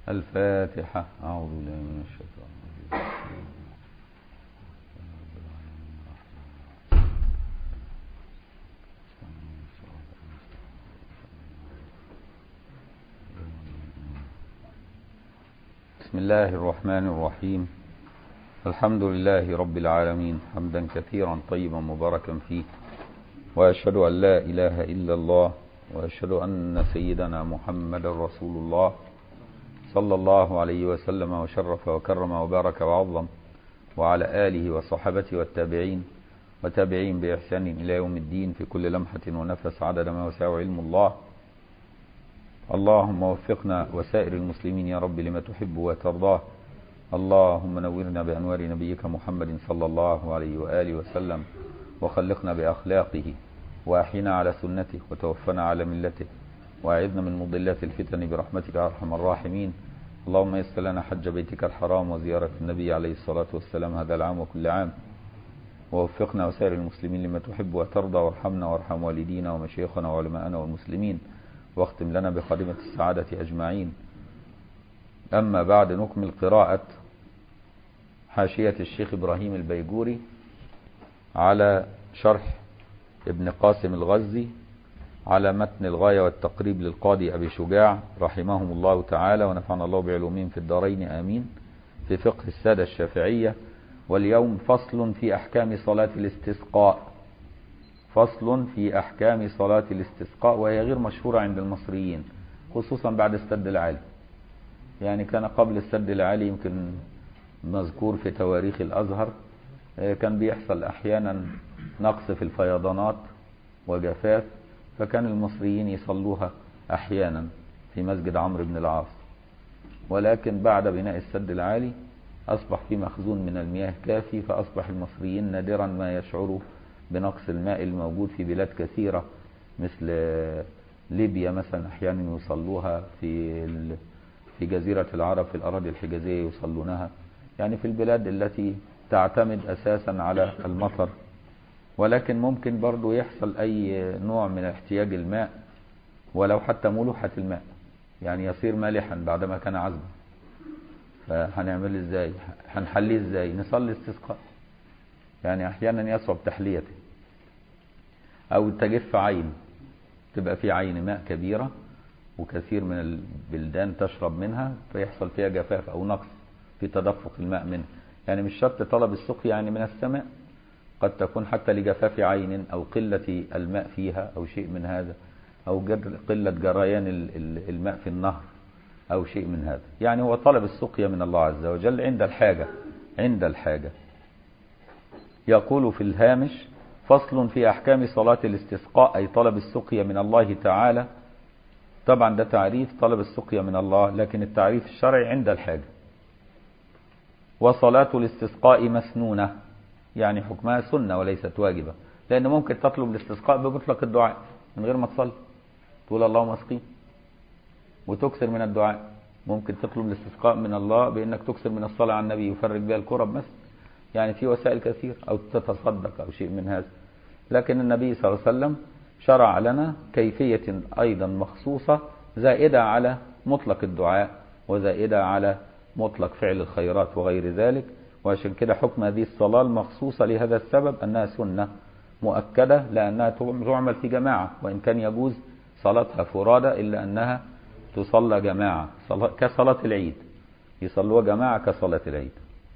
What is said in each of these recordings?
الفاتحة أعوذ بالله من الشيطان الرجيم بسم الله الرحمن الرحيم الحمد لله رب العالمين حمدا كثيرا طيبا مباركا فيه وأشهد أن لا إله إلا الله وأشهد أن سيدنا محمد رسول الله صلى الله عليه وسلم وشرف وكرم وبارك وعظم وعلى آله وصحبته والتابعين وتابعين بإحسان إلى يوم الدين في كل لمحة ونفس عدد ما وسع علم الله اللهم وفقنا وسائر المسلمين يا رب لما تحب وترضاه اللهم نورنا بأنوار نبيك محمد صلى الله عليه وآله وسلم وخلقنا بأخلاقه وأحينا على سنته وتوفنا على ملته وأعذنا من مضلات الفتن برحمتك يا أرحم الراحمين اللهم يسر لنا حج بيتك الحرام وزيارة النبي عليه الصلاة والسلام هذا العام وكل عام ووفقنا وسائر المسلمين لما تحب وترضى وارحمنا وارحم والدينا ومشايخنا وعلماءنا والمسلمين واختم لنا بخاتمة السعادة أجمعين أما بعد نكمل قراءة حاشية الشيخ إبراهيم البيجوري على شرح ابن قاسم الغزي على متن الغاية والتقريب للقاضي أبي شجاع رحمهم الله تعالى ونفعنا الله بعلومهم في الدارين آمين في فقه السادة الشافعية واليوم فصل في أحكام صلاة الاستسقاء فصل في أحكام صلاة الاستسقاء وهي غير مشهورة عند المصريين خصوصا بعد السد العالي يعني كان قبل السد العالي يمكن مذكور في تواريخ الأزهر كان بيحصل أحيانا نقص في الفيضانات وجفاف فكان المصريين يصلوها أحيانا في مسجد عمرو بن العاص ولكن بعد بناء السد العالي أصبح في مخزون من المياه كافي فأصبح المصريين نادرا ما يشعروا بنقص الماء الموجود في بلاد كثيرة مثل ليبيا مثلا أحيانا يصلوها في في جزيرة العرب في الأراضي الحجازية يصلونها يعني في البلاد التي تعتمد أساسا على المطر ولكن ممكن برضو يحصل أي نوع من احتياج الماء ولو حتى ملوحة الماء يعني يصير مالحا بعدما كان عذبا فهنعمل ازاي هنحليه ازاي نصلي استسقاء يعني احيانا يصعب تحليته او تجف عين تبقى في عين ماء كبيرة وكثير من البلدان تشرب منها فيحصل فيها جفاف او نقص في تدفق الماء منها يعني مش شرط طلب السقي يعني من السماء قد تكون حتى لجفاف عين أو قلة الماء فيها أو شيء من هذا أو قلة جريان الماء في النهر أو شيء من هذا يعني هو طلب السقيا من الله عز وجل عند الحاجة عند الحاجة يقول في الهامش فصل في أحكام صلاة الاستسقاء أي طلب السقيا من الله تعالى طبعا ده تعريف طلب السقيا من الله لكن التعريف الشرعي عند الحاجة وصلاة الاستسقاء مسنونة يعني حكمها سنة وليست واجبة لأن ممكن تطلب الاستسقاء بمطلق الدعاء من غير ما تصلي تقول اللهم اسقي وتكثر من الدعاء ممكن تطلب الاستسقاء من الله بأنك تكثر من الصلاة على النبي يفرج بها الكرب مثلا يعني في وسائل كثير أو تتصدق أو شيء من هذا لكن النبي صلى الله عليه وسلم شرع لنا كيفية أيضا مخصوصة زائدة على مطلق الدعاء وزائدة على مطلق فعل الخيرات وغير ذلك وعشان كده حكم هذه الصلاة المخصوصة لهذا السبب أنها سنة مؤكدة لأنها تعمل في جماعة وإن كان يجوز صلاتها فرادى إلا أنها تصلى جماعة كصلاة العيد يصلوها جماعة كصلاة العيد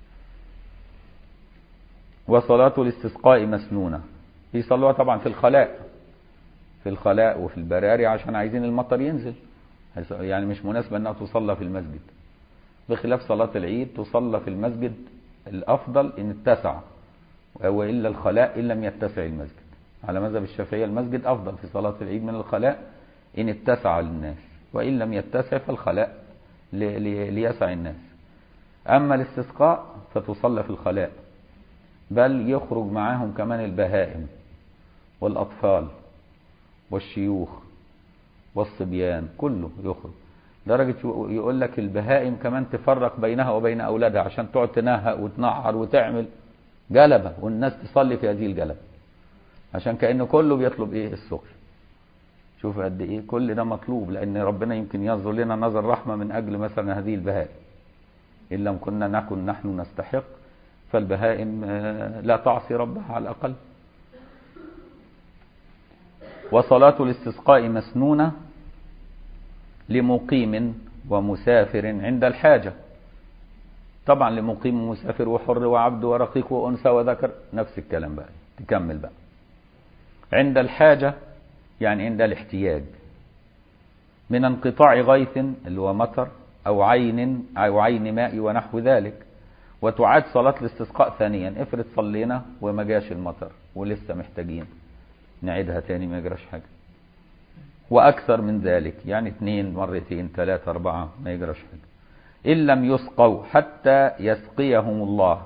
وصلاة الاستسقاء مسنونة يصلوها طبعا في الخلاء في الخلاء وفي البراري عشان عايزين المطر ينزل يعني مش مناسبة أنها تصلى في المسجد بخلاف صلاة العيد تصلى في المسجد الأفضل إن اتسع وإلا الخلاء إن لم يتسع المسجد على مذهب الشافعية المسجد أفضل في صلاة العيد من الخلاء إن اتسع للناس وإن لم يتسع فالخلاء ليسع الناس أما الاستسقاء فتصلى في الخلاء بل يخرج معاهم كمان البهائم والأطفال والشيوخ والصبيان كله يخرج درجة يقول لك البهائم كمان تفرق بينها وبين أولادها عشان تقعد تنهق وتنعر وتعمل جلبة والناس تصلي في هذه الجلبة عشان كأنه كله بيطلب إيه السقي شوف قد ايه كل ده مطلوب لان ربنا يمكن ينظر لنا نظر رحمه من اجل مثلا هذه البهائم ان لم كنا نكن نحن نستحق فالبهائم آه، لا تعصي ربها على الاقل وصلاة الاستسقاء مسنونة لمقيم ومسافر عند الحاجة طبعا لمقيم ومسافر وحر وعبد ورقيق وأنثى وذكر نفس الكلام بقى تكمل بقى عند الحاجة يعني عند الاحتياج من انقطاع غيث اللي هو مطر أو عين أو عين ماء ونحو ذلك وتعاد صلاة الاستسقاء ثانيا افرض صلينا وما جاش المطر ولسه محتاجين نعيدها تاني ما يجراش حاجة وأكثر من ذلك يعني اثنين مرتين ثلاثة أربعة ما يجراش حاجة إن لم يسقوا حتى يسقيهم الله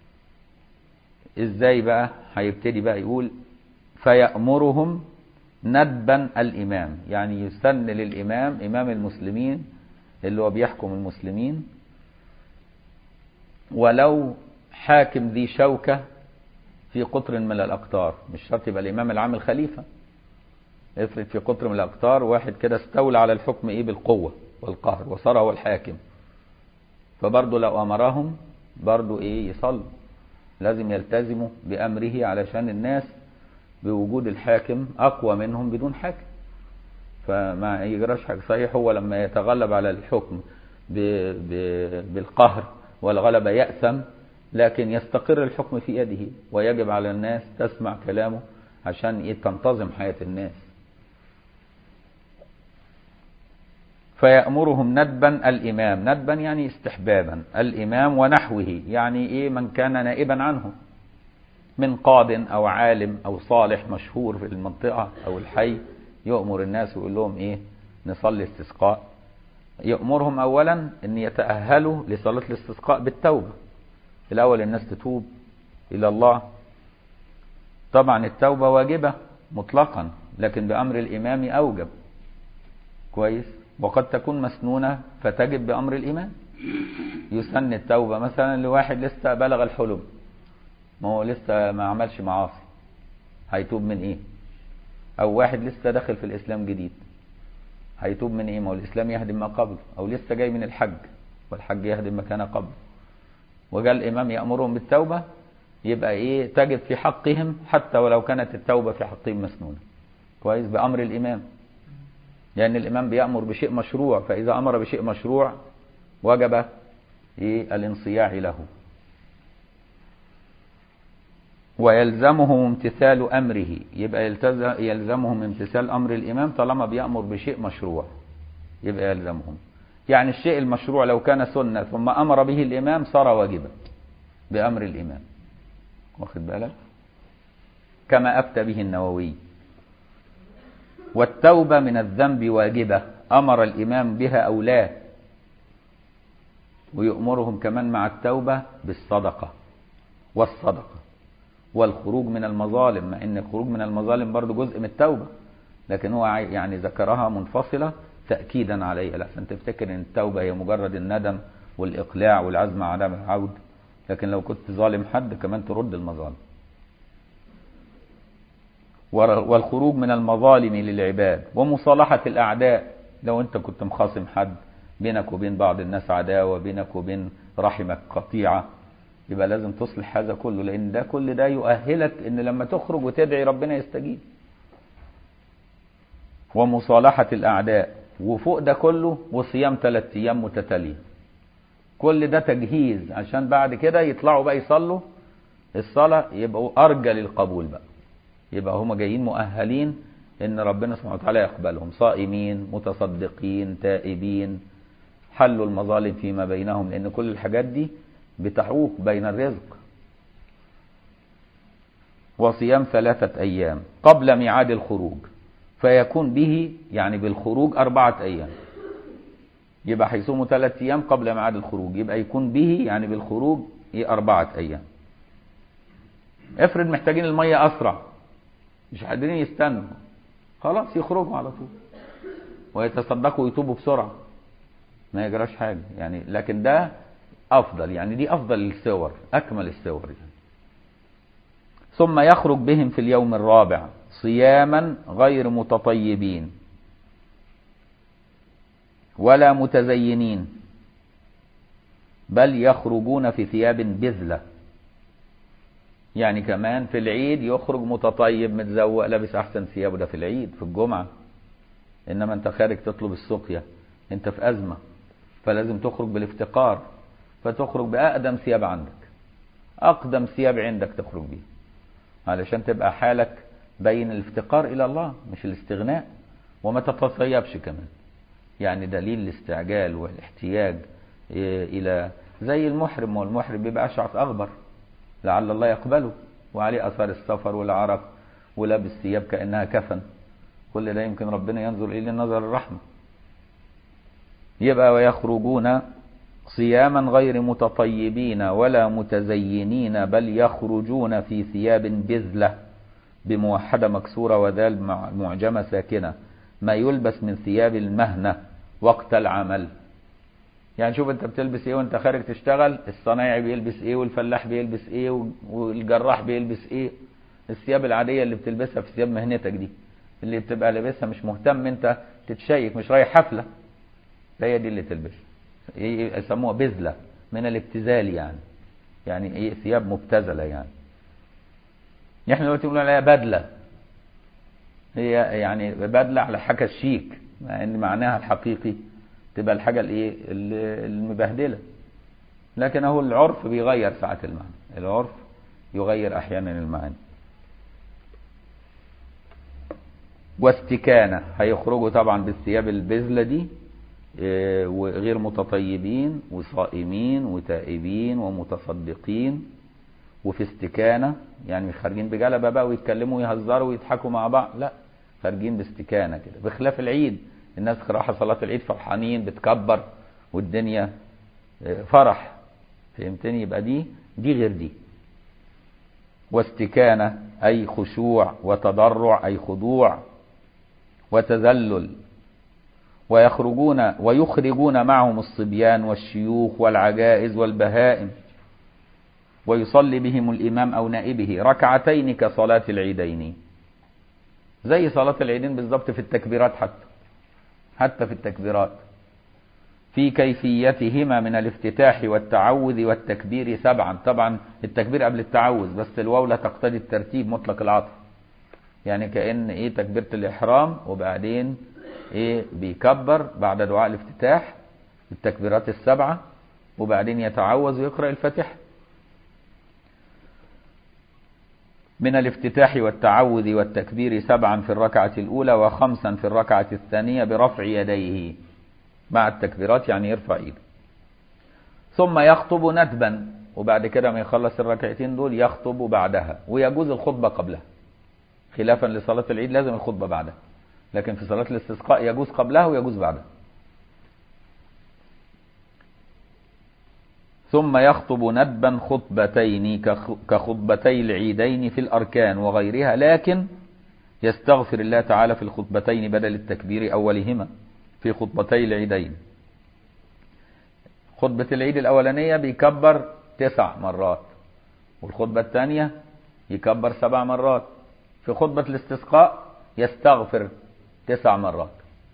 إزاي بقى هيبتدي بقى يقول فيأمرهم ندبا الإمام يعني يسن للإمام إمام المسلمين اللي هو بيحكم المسلمين ولو حاكم ذي شوكة في قطر من الأقطار مش شرط يبقى الإمام العام الخليفة افرض في قطر من الأقطار واحد كده استولى على الحكم إيه بالقوة والقهر وصار هو الحاكم فبرضه لو أمرهم برضه إيه يصلوا لازم يلتزموا بأمره علشان الناس بوجود الحاكم أقوى منهم بدون حاكم فما يجراش حاجة صحيح هو لما يتغلب على الحكم ب... ب... بالقهر والغلبة يأثم لكن يستقر الحكم في يده ويجب على الناس تسمع كلامه عشان إيه تنتظم حياة الناس فيأمرهم ندبا الإمام ندبا يعني استحبابا الإمام ونحوه يعني إيه من كان نائبا عنه من قاض أو عالم أو صالح مشهور في المنطقة أو الحي يؤمر الناس ويقول لهم إيه نصلي استسقاء يأمرهم أولا أن يتأهلوا لصلاة الاستسقاء بالتوبة الأول الناس تتوب إلى الله طبعا التوبة واجبة مطلقا لكن بأمر الإمام أوجب كويس وقد تكون مسنونة فتجب بأمر الإمام يسن التوبة مثلا لواحد لسه بلغ الحلم ما هو لسه ما عملش معاصي هيتوب من ايه او واحد لسه داخل في الاسلام جديد هيتوب من ايه ما هو الاسلام يهدم ما قبل او لسه جاي من الحج والحج يهدم ما كان قبل وجاء الامام يامرهم بالتوبه يبقى ايه تجب في حقهم حتى ولو كانت التوبه في حقهم مسنونه كويس بامر الامام لان الامام بيامر بشيء مشروع فاذا امر بشيء مشروع وجب ايه الانصياع له ويلزمهم امتثال أمره يبقى يلتزم يلزمهم امتثال أمر الإمام طالما بيأمر بشيء مشروع يبقى يلزمهم يعني الشيء المشروع لو كان سنة ثم أمر به الإمام صار واجبا بأمر الإمام واخد بالك كما أفتى به النووي والتوبة من الذنب واجبة أمر الإمام بها أو لا ويأمرهم كمان مع التوبة بالصدقة والصدقة والخروج من المظالم مع ان الخروج من المظالم برضو جزء من التوبة لكن هو يعني ذكرها منفصلة تأكيدا عليها لحسن تفتكر ان التوبة هي مجرد الندم والإقلاع والعزم على عدم العود لكن لو كنت ظالم حد كمان ترد المظالم والخروج من المظالم للعباد ومصالحة الأعداء لو أنت كنت مخاصم حد بينك وبين بعض الناس عداوة بينك وبين رحمك قطيعة يبقى لازم تصلح هذا كله لان ده كل ده يؤهلك ان لما تخرج وتدعي ربنا يستجيب ومصالحة الاعداء وفوق ده كله وصيام ثلاث ايام متتالية كل ده تجهيز عشان بعد كده يطلعوا بقى يصلوا الصلاة يبقوا ارجى للقبول بقى يبقى هم جايين مؤهلين ان ربنا سبحانه وتعالى يقبلهم صائمين متصدقين تائبين حلوا المظالم فيما بينهم لان كل الحاجات دي بتحوك بين الرزق وصيام ثلاثة أيام قبل ميعاد الخروج فيكون به يعني بالخروج أربعة أيام يبقى هيصوموا ثلاثة أيام قبل ميعاد الخروج يبقى يكون به يعني بالخروج إيه أربعة أيام افرض محتاجين المية أسرع مش قادرين يستنوا خلاص يخرجوا على طول ويتصدقوا ويتوبوا بسرعة ما يجراش حاجة يعني لكن ده أفضل يعني دي أفضل الصور أكمل الصور يعني. ثم يخرج بهم في اليوم الرابع صياما غير متطيبين ولا متزينين بل يخرجون في ثياب بذلة يعني كمان في العيد يخرج متطيب متزوق لابس احسن ثيابه ده في العيد في الجمعة انما انت خارج تطلب السقيا انت في ازمة فلازم تخرج بالافتقار فتخرج باقدم ثياب عندك اقدم ثياب عندك تخرج بيها علشان تبقى حالك بين الافتقار الى الله مش الاستغناء وما تتصيبش كمان يعني دليل الاستعجال والاحتياج الى زي المحرم والمحرم بيبقى اشعث اغبر لعل الله يقبله وعليه اثار السفر والعرق ولابس ثياب كانها كفن كل ده يمكن ربنا ينظر اليه نظر الرحمه يبقى ويخرجون صياما غير متطيبين ولا متزينين بل يخرجون في ثياب بذله بموحده مكسوره وذال معجمه ساكنه ما يلبس من ثياب المهنه وقت العمل يعني شوف انت بتلبس ايه وانت خارج تشتغل الصنايعي بيلبس ايه والفلاح بيلبس ايه والجراح بيلبس ايه الثياب العاديه اللي بتلبسها في ثياب مهنتك دي اللي بتبقى لابسها مش مهتم انت تتشيك مش رايح حفله هي دي اللي تلبسها يسموها بذله من الابتذال يعني يعني ايه ثياب مبتذله يعني احنا دلوقتي بنقول عليها بدله هي يعني بدله على حاجه الشيك مع ان معناها الحقيقي تبقى الحاجه الايه المبهدله لكن اهو العرف بيغير ساعات المعنى العرف يغير احيانا المعاني واستكانه هيخرجوا طبعا بالثياب البذله دي وغير متطيبين وصائمين وتائبين ومتصدقين وفي استكانه يعني مش خارجين بجلبه بقى ويتكلموا ويهزروا ويضحكوا مع بعض لا خارجين باستكانه كده بخلاف العيد الناس رايحه صلاه العيد فرحانين بتكبر والدنيا فرح فهمتني يبقى دي دي غير دي واستكانه اي خشوع وتضرع اي خضوع وتذلل ويخرجون ويخرجون معهم الصبيان والشيوخ والعجائز والبهائم ويصلي بهم الامام او نائبه ركعتين كصلاه العيدين زي صلاه العيدين بالظبط في التكبيرات حتى حتى في التكبيرات في كيفيتهما من الافتتاح والتعوذ والتكبير سبعا طبعا التكبير قبل التعوذ بس الواو لا تقتضي الترتيب مطلق العطف يعني كأن ايه تكبيرة الإحرام وبعدين ايه بيكبر بعد دعاء الافتتاح التكبيرات السبعة وبعدين يتعوذ ويقرأ الفاتحة من الافتتاح والتعوذ والتكبير سبعا في الركعة الأولى وخمسا في الركعة الثانية برفع يديه مع التكبيرات يعني يرفع ايده ثم يخطب ندبا وبعد كده ما يخلص الركعتين دول يخطب بعدها ويجوز الخطبة قبلها خلافا لصلاة العيد لازم الخطبة بعدها لكن في صلاة الاستسقاء يجوز قبلها ويجوز بعدها ثم يخطب ندبا خطبتين كخطبتي العيدين في الأركان وغيرها لكن يستغفر الله تعالى في الخطبتين بدل التكبير أولهما في خطبتي العيدين خطبة العيد الأولانية بيكبر تسع مرات والخطبة الثانية يكبر سبع مرات في خطبة الاستسقاء يستغفر تسع مرات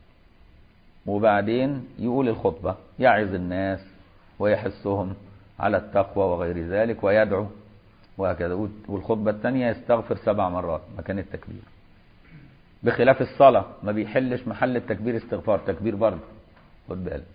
وبعدين يقول الخطبة يعظ الناس ويحثهم على التقوى وغير ذلك ويدعو وهكذا والخطبة الثانية يستغفر سبع مرات مكان التكبير بخلاف الصلاة ما بيحلش محل التكبير استغفار تكبير برضه خد بالك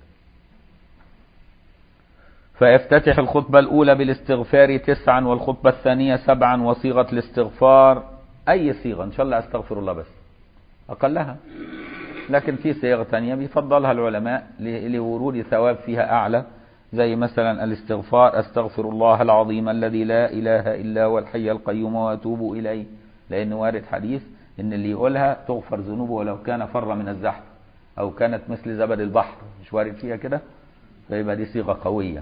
فيفتتح الخطبة الأولى بالاستغفار تسعا والخطبة الثانية سبعا وصيغة الاستغفار أي صيغة إن شاء الله أستغفر الله بس أقلها لكن في صيغ تانية بيفضلها العلماء لورود ثواب فيها أعلى زي مثلا الاستغفار أستغفر الله العظيم الذي لا إله إلا هو الحي القيوم وأتوب إليه لأن وارد حديث إن اللي يقولها تغفر ذنوبه ولو كان فر من الزحف أو كانت مثل زبد البحر مش وارد فيها كده فيبقى دي صيغة قوية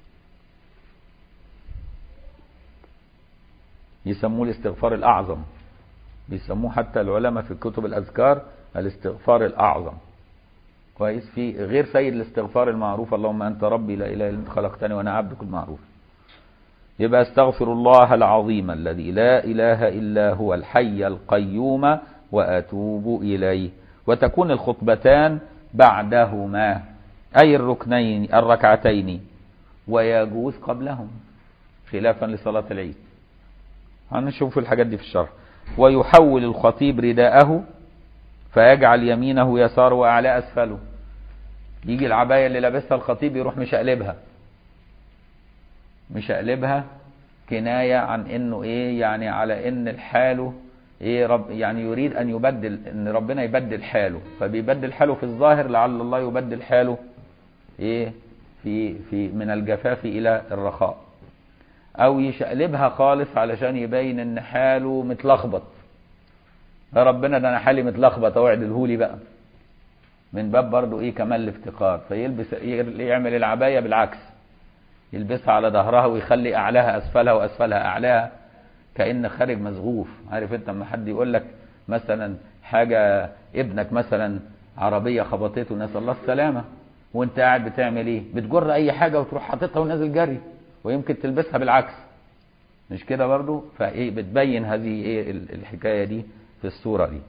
يسموه الاستغفار الأعظم بيسموه حتى العلماء في كتب الأذكار الاستغفار الأعظم كويس في غير سيد الاستغفار المعروف اللهم أنت ربي لا إله إلا أنت خلقتني وأنا عبدك المعروف يبقى استغفر الله العظيم الذي لا إله إلا هو الحي القيوم وأتوب إليه وتكون الخطبتان بعدهما أي الركنين الركعتين ويجوز قبلهم خلافا لصلاة العيد هنشوف الحاجات دي في الشرح ويحول الخطيب رداءه فيجعل يمينه يساره وأعلى أسفله يجي العباية اللي لابسها الخطيب يروح مشقلبها مشقلبها كناية عن انه ايه يعني على ان الحاله ايه رب يعني يريد ان يبدل ان ربنا يبدل حاله فبيبدل حاله في الظاهر لعل الله يبدل حاله ايه في في من الجفاف الى الرخاء او يشقلبها خالص علشان يبين ان حاله متلخبط يا ربنا ده انا حالي متلخبط اوعدلهولي بقى من باب برضو ايه كمال الافتقار فيلبس يعمل العبايه بالعكس يلبسها على ظهرها ويخلي اعلاها اسفلها واسفلها اعلاها كان خارج مزغوف عارف انت لما حد يقول لك مثلا حاجه ابنك مثلا عربيه خبطته نسال الله السلامه وانت قاعد بتعمل ايه بتجر اي حاجه وتروح حاططها ونازل جري ويمكن تلبسها بالعكس مش كده برضو فايه بتبين هذه ايه الحكايه دي في الصوره دي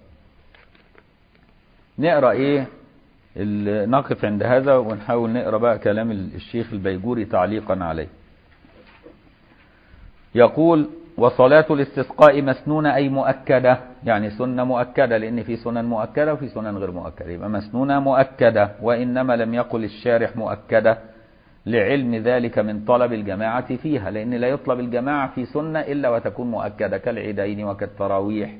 نقرا ايه نقف عند هذا ونحاول نقرا بقى كلام الشيخ البيجوري تعليقا عليه يقول وصلاة الاستسقاء مسنونة أي مؤكدة يعني سنة مؤكدة لأن في سنن مؤكدة وفي سنن غير مؤكدة يبقى مسنونة مؤكدة وإنما لم يقل الشارح مؤكدة لعلم ذلك من طلب الجماعة فيها لأن لا يطلب الجماعة في سنة إلا وتكون مؤكدة كالعيدين وكالتراويح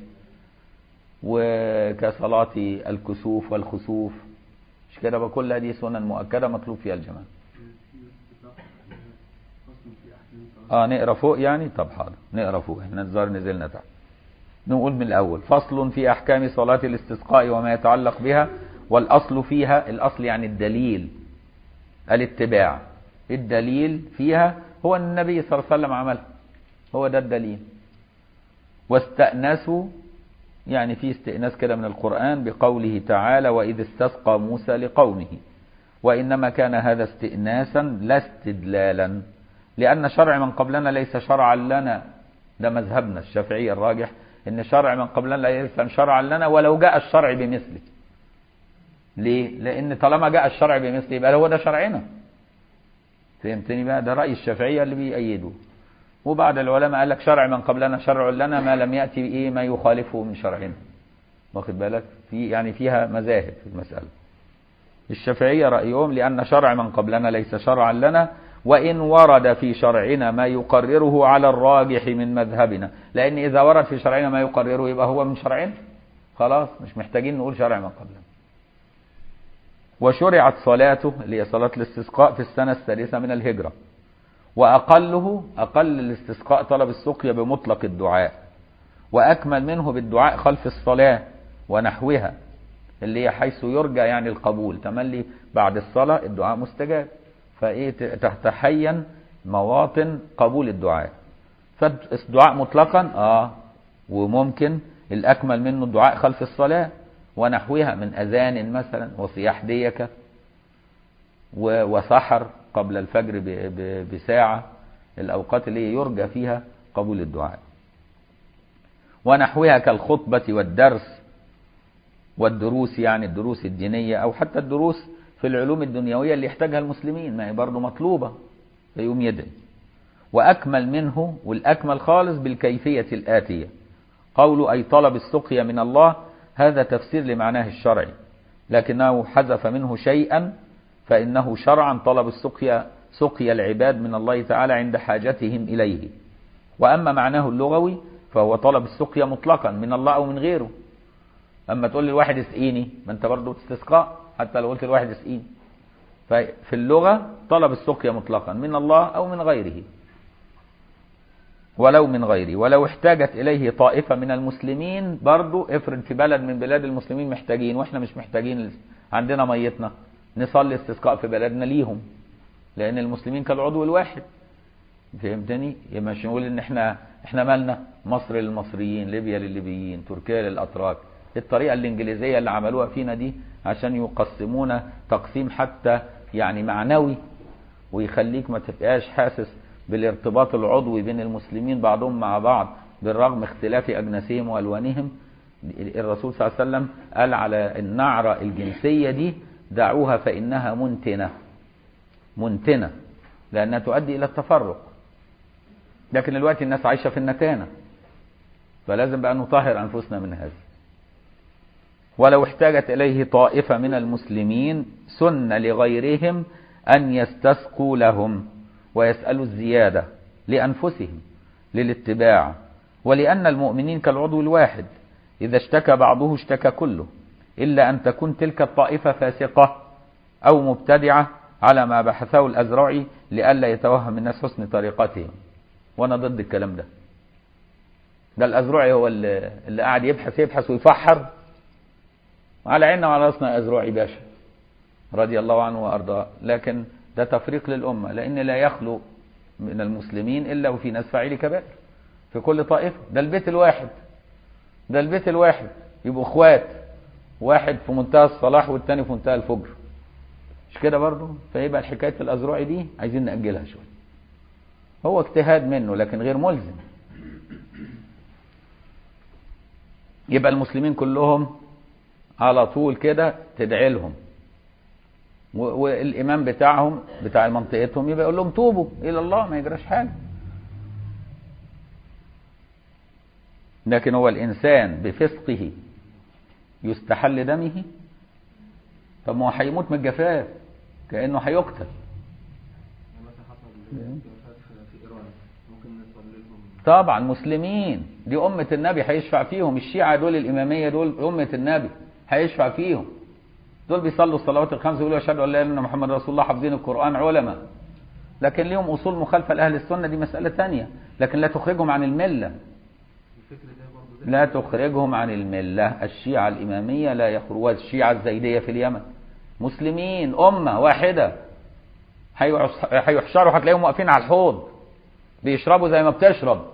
وكصلاة الكسوف والخسوف مش كده بقى كل هذه سنن مؤكده مطلوب فيها الجماعه اه نقرا فوق يعني طب حاضر نقرا فوق احنا الظاهر نزلنا تحت نقول من الاول فصل في احكام صلاه الاستسقاء وما يتعلق بها والاصل فيها الاصل يعني الدليل الاتباع الدليل فيها هو ان النبي صلى الله عليه وسلم عملها هو ده الدليل واستأنسوا يعني في استئناس كده من القرآن بقوله تعالى وإذ استسقى موسى لقومه وإنما كان هذا استئناسا لا استدلالا لأن شرع من قبلنا ليس شرعا لنا ده مذهبنا الشافعي الراجح إن شرع من قبلنا ليس شرعا لنا ولو جاء الشرع بمثله ليه؟ لأن طالما جاء الشرع بمثله يبقى هو ده شرعنا فهمتني بقى ده رأي الشافعية اللي بيأيدوه وبعد العلماء قال لك شرع من قبلنا شرع لنا ما لم يأتي إيه ما يخالفه من شرعنا واخد بالك في يعني فيها مذاهب في المسألة الشافعية رأيهم لأن شرع من قبلنا ليس شرعا لنا وإن ورد في شرعنا ما يقرره على الراجح من مذهبنا لأن إذا ورد في شرعنا ما يقرره يبقى هو من شرعنا خلاص مش محتاجين نقول شرع من قبلنا وشرعت صلاته اللي هي صلاة الاستسقاء في السنة السادسة من الهجرة وأقله أقل الاستسقاء طلب السقيا بمطلق الدعاء وأكمل منه بالدعاء خلف الصلاة ونحوها اللي هي حيث يرجى يعني القبول تملي بعد الصلاة الدعاء مستجاب فإيه تتحين مواطن قبول الدعاء فالدعاء مطلقا آه وممكن الأكمل منه الدعاء خلف الصلاة ونحوها من أذان مثلا وصياح ديكة وسحر قبل الفجر بساعة الأوقات اللي يرجى فيها قبول الدعاء ونحوها كالخطبة والدرس والدروس يعني الدروس الدينية أو حتى الدروس في العلوم الدنيوية اللي يحتاجها المسلمين ما هي برضه مطلوبة فيقوم يدعي وأكمل منه والأكمل خالص بالكيفية الآتية قول أي طلب السقيا من الله هذا تفسير لمعناه الشرعي لكنه حذف منه شيئا فإنه شرعا طلب السقيا سقيا العباد من الله تعالى عند حاجتهم إليه وأما معناه اللغوي فهو طلب السقيا مطلقا من الله أو من غيره أما تقول للواحد اسقيني ما أنت برضه تستسقاء حتى لو قلت للواحد اسقيني ففي اللغة طلب السقيا مطلقا من الله أو من غيره ولو من غيره ولو احتاجت إليه طائفة من المسلمين برضو افرض في بلد من بلاد المسلمين محتاجين واحنا مش محتاجين عندنا ميتنا نصلي استسقاء في بلدنا ليهم لأن المسلمين كالعضو الواحد فهمتني؟ مش نقول ان احنا احنا مالنا مصر للمصريين ليبيا للليبيين تركيا للاتراك الطريقه الانجليزيه اللي عملوها فينا دي عشان يقسمونا تقسيم حتى يعني معنوي ويخليك ما تبقاش حاسس بالارتباط العضوي بين المسلمين بعضهم مع بعض بالرغم اختلاف اجناسهم والوانهم الرسول صلى الله عليه وسلم قال على النعره الجنسيه دي دعوها فإنها منتنة منتنة لأنها تؤدي إلى التفرق لكن دلوقتي الناس عايشة في النتانة فلازم بقى نطهر أنفسنا من هذا ولو احتاجت إليه طائفة من المسلمين سن لغيرهم أن يستسقوا لهم ويسألوا الزيادة لأنفسهم للاتباع ولأن المؤمنين كالعضو الواحد إذا اشتكى بعضه اشتكى كله إلا أن تكون تلك الطائفة فاسقة أو مبتدعة على ما بحثه الأزرعي لئلا يتوهم الناس حسن طريقتهم وأنا ضد الكلام ده ده الأزرعي هو اللي, اللي قاعد يبحث يبحث ويفحر على عيننا وعلى راسنا أزرعي باشا رضي الله عنه وأرضاه لكن ده تفريق للأمة لأن لا يخلو من المسلمين إلا وفي ناس فاعلي كبائر في كل طائفة ده البيت الواحد ده البيت الواحد يبقوا اخوات واحد في منتهى الصلاح والتاني في منتهى الفجر مش كده برضه فيبقى حكايه الازرعي دي عايزين ناجلها شويه هو اجتهاد منه لكن غير ملزم يبقى المسلمين كلهم على طول كده تدعي لهم والامام بتاعهم بتاع منطقتهم يبقى يقول لهم توبوا الى الله ما يجراش حاجه لكن هو الانسان بفسقه يستحل دمه طب ما هو هيموت من الجفاف كانه هيقتل طبعا مسلمين دي أمة النبي هيشفع فيهم الشيعة دول الإمامية دول أمة النبي هيشفع فيهم دول بيصلوا الصلوات الخمس ويقولوا أشهد أن لا إله إلا محمد رسول الله حافظين القرآن علماء لكن ليهم أصول مخالفة لأهل السنة دي مسألة ثانية لكن لا تخرجهم عن الملة لا تخرجهم عن الملة الشيعة الإمامية لا يخرجوا الشيعة الزيدية في اليمن مسلمين أمة واحدة هيحشروا هتلاقيهم واقفين على الحوض بيشربوا زي ما بتشرب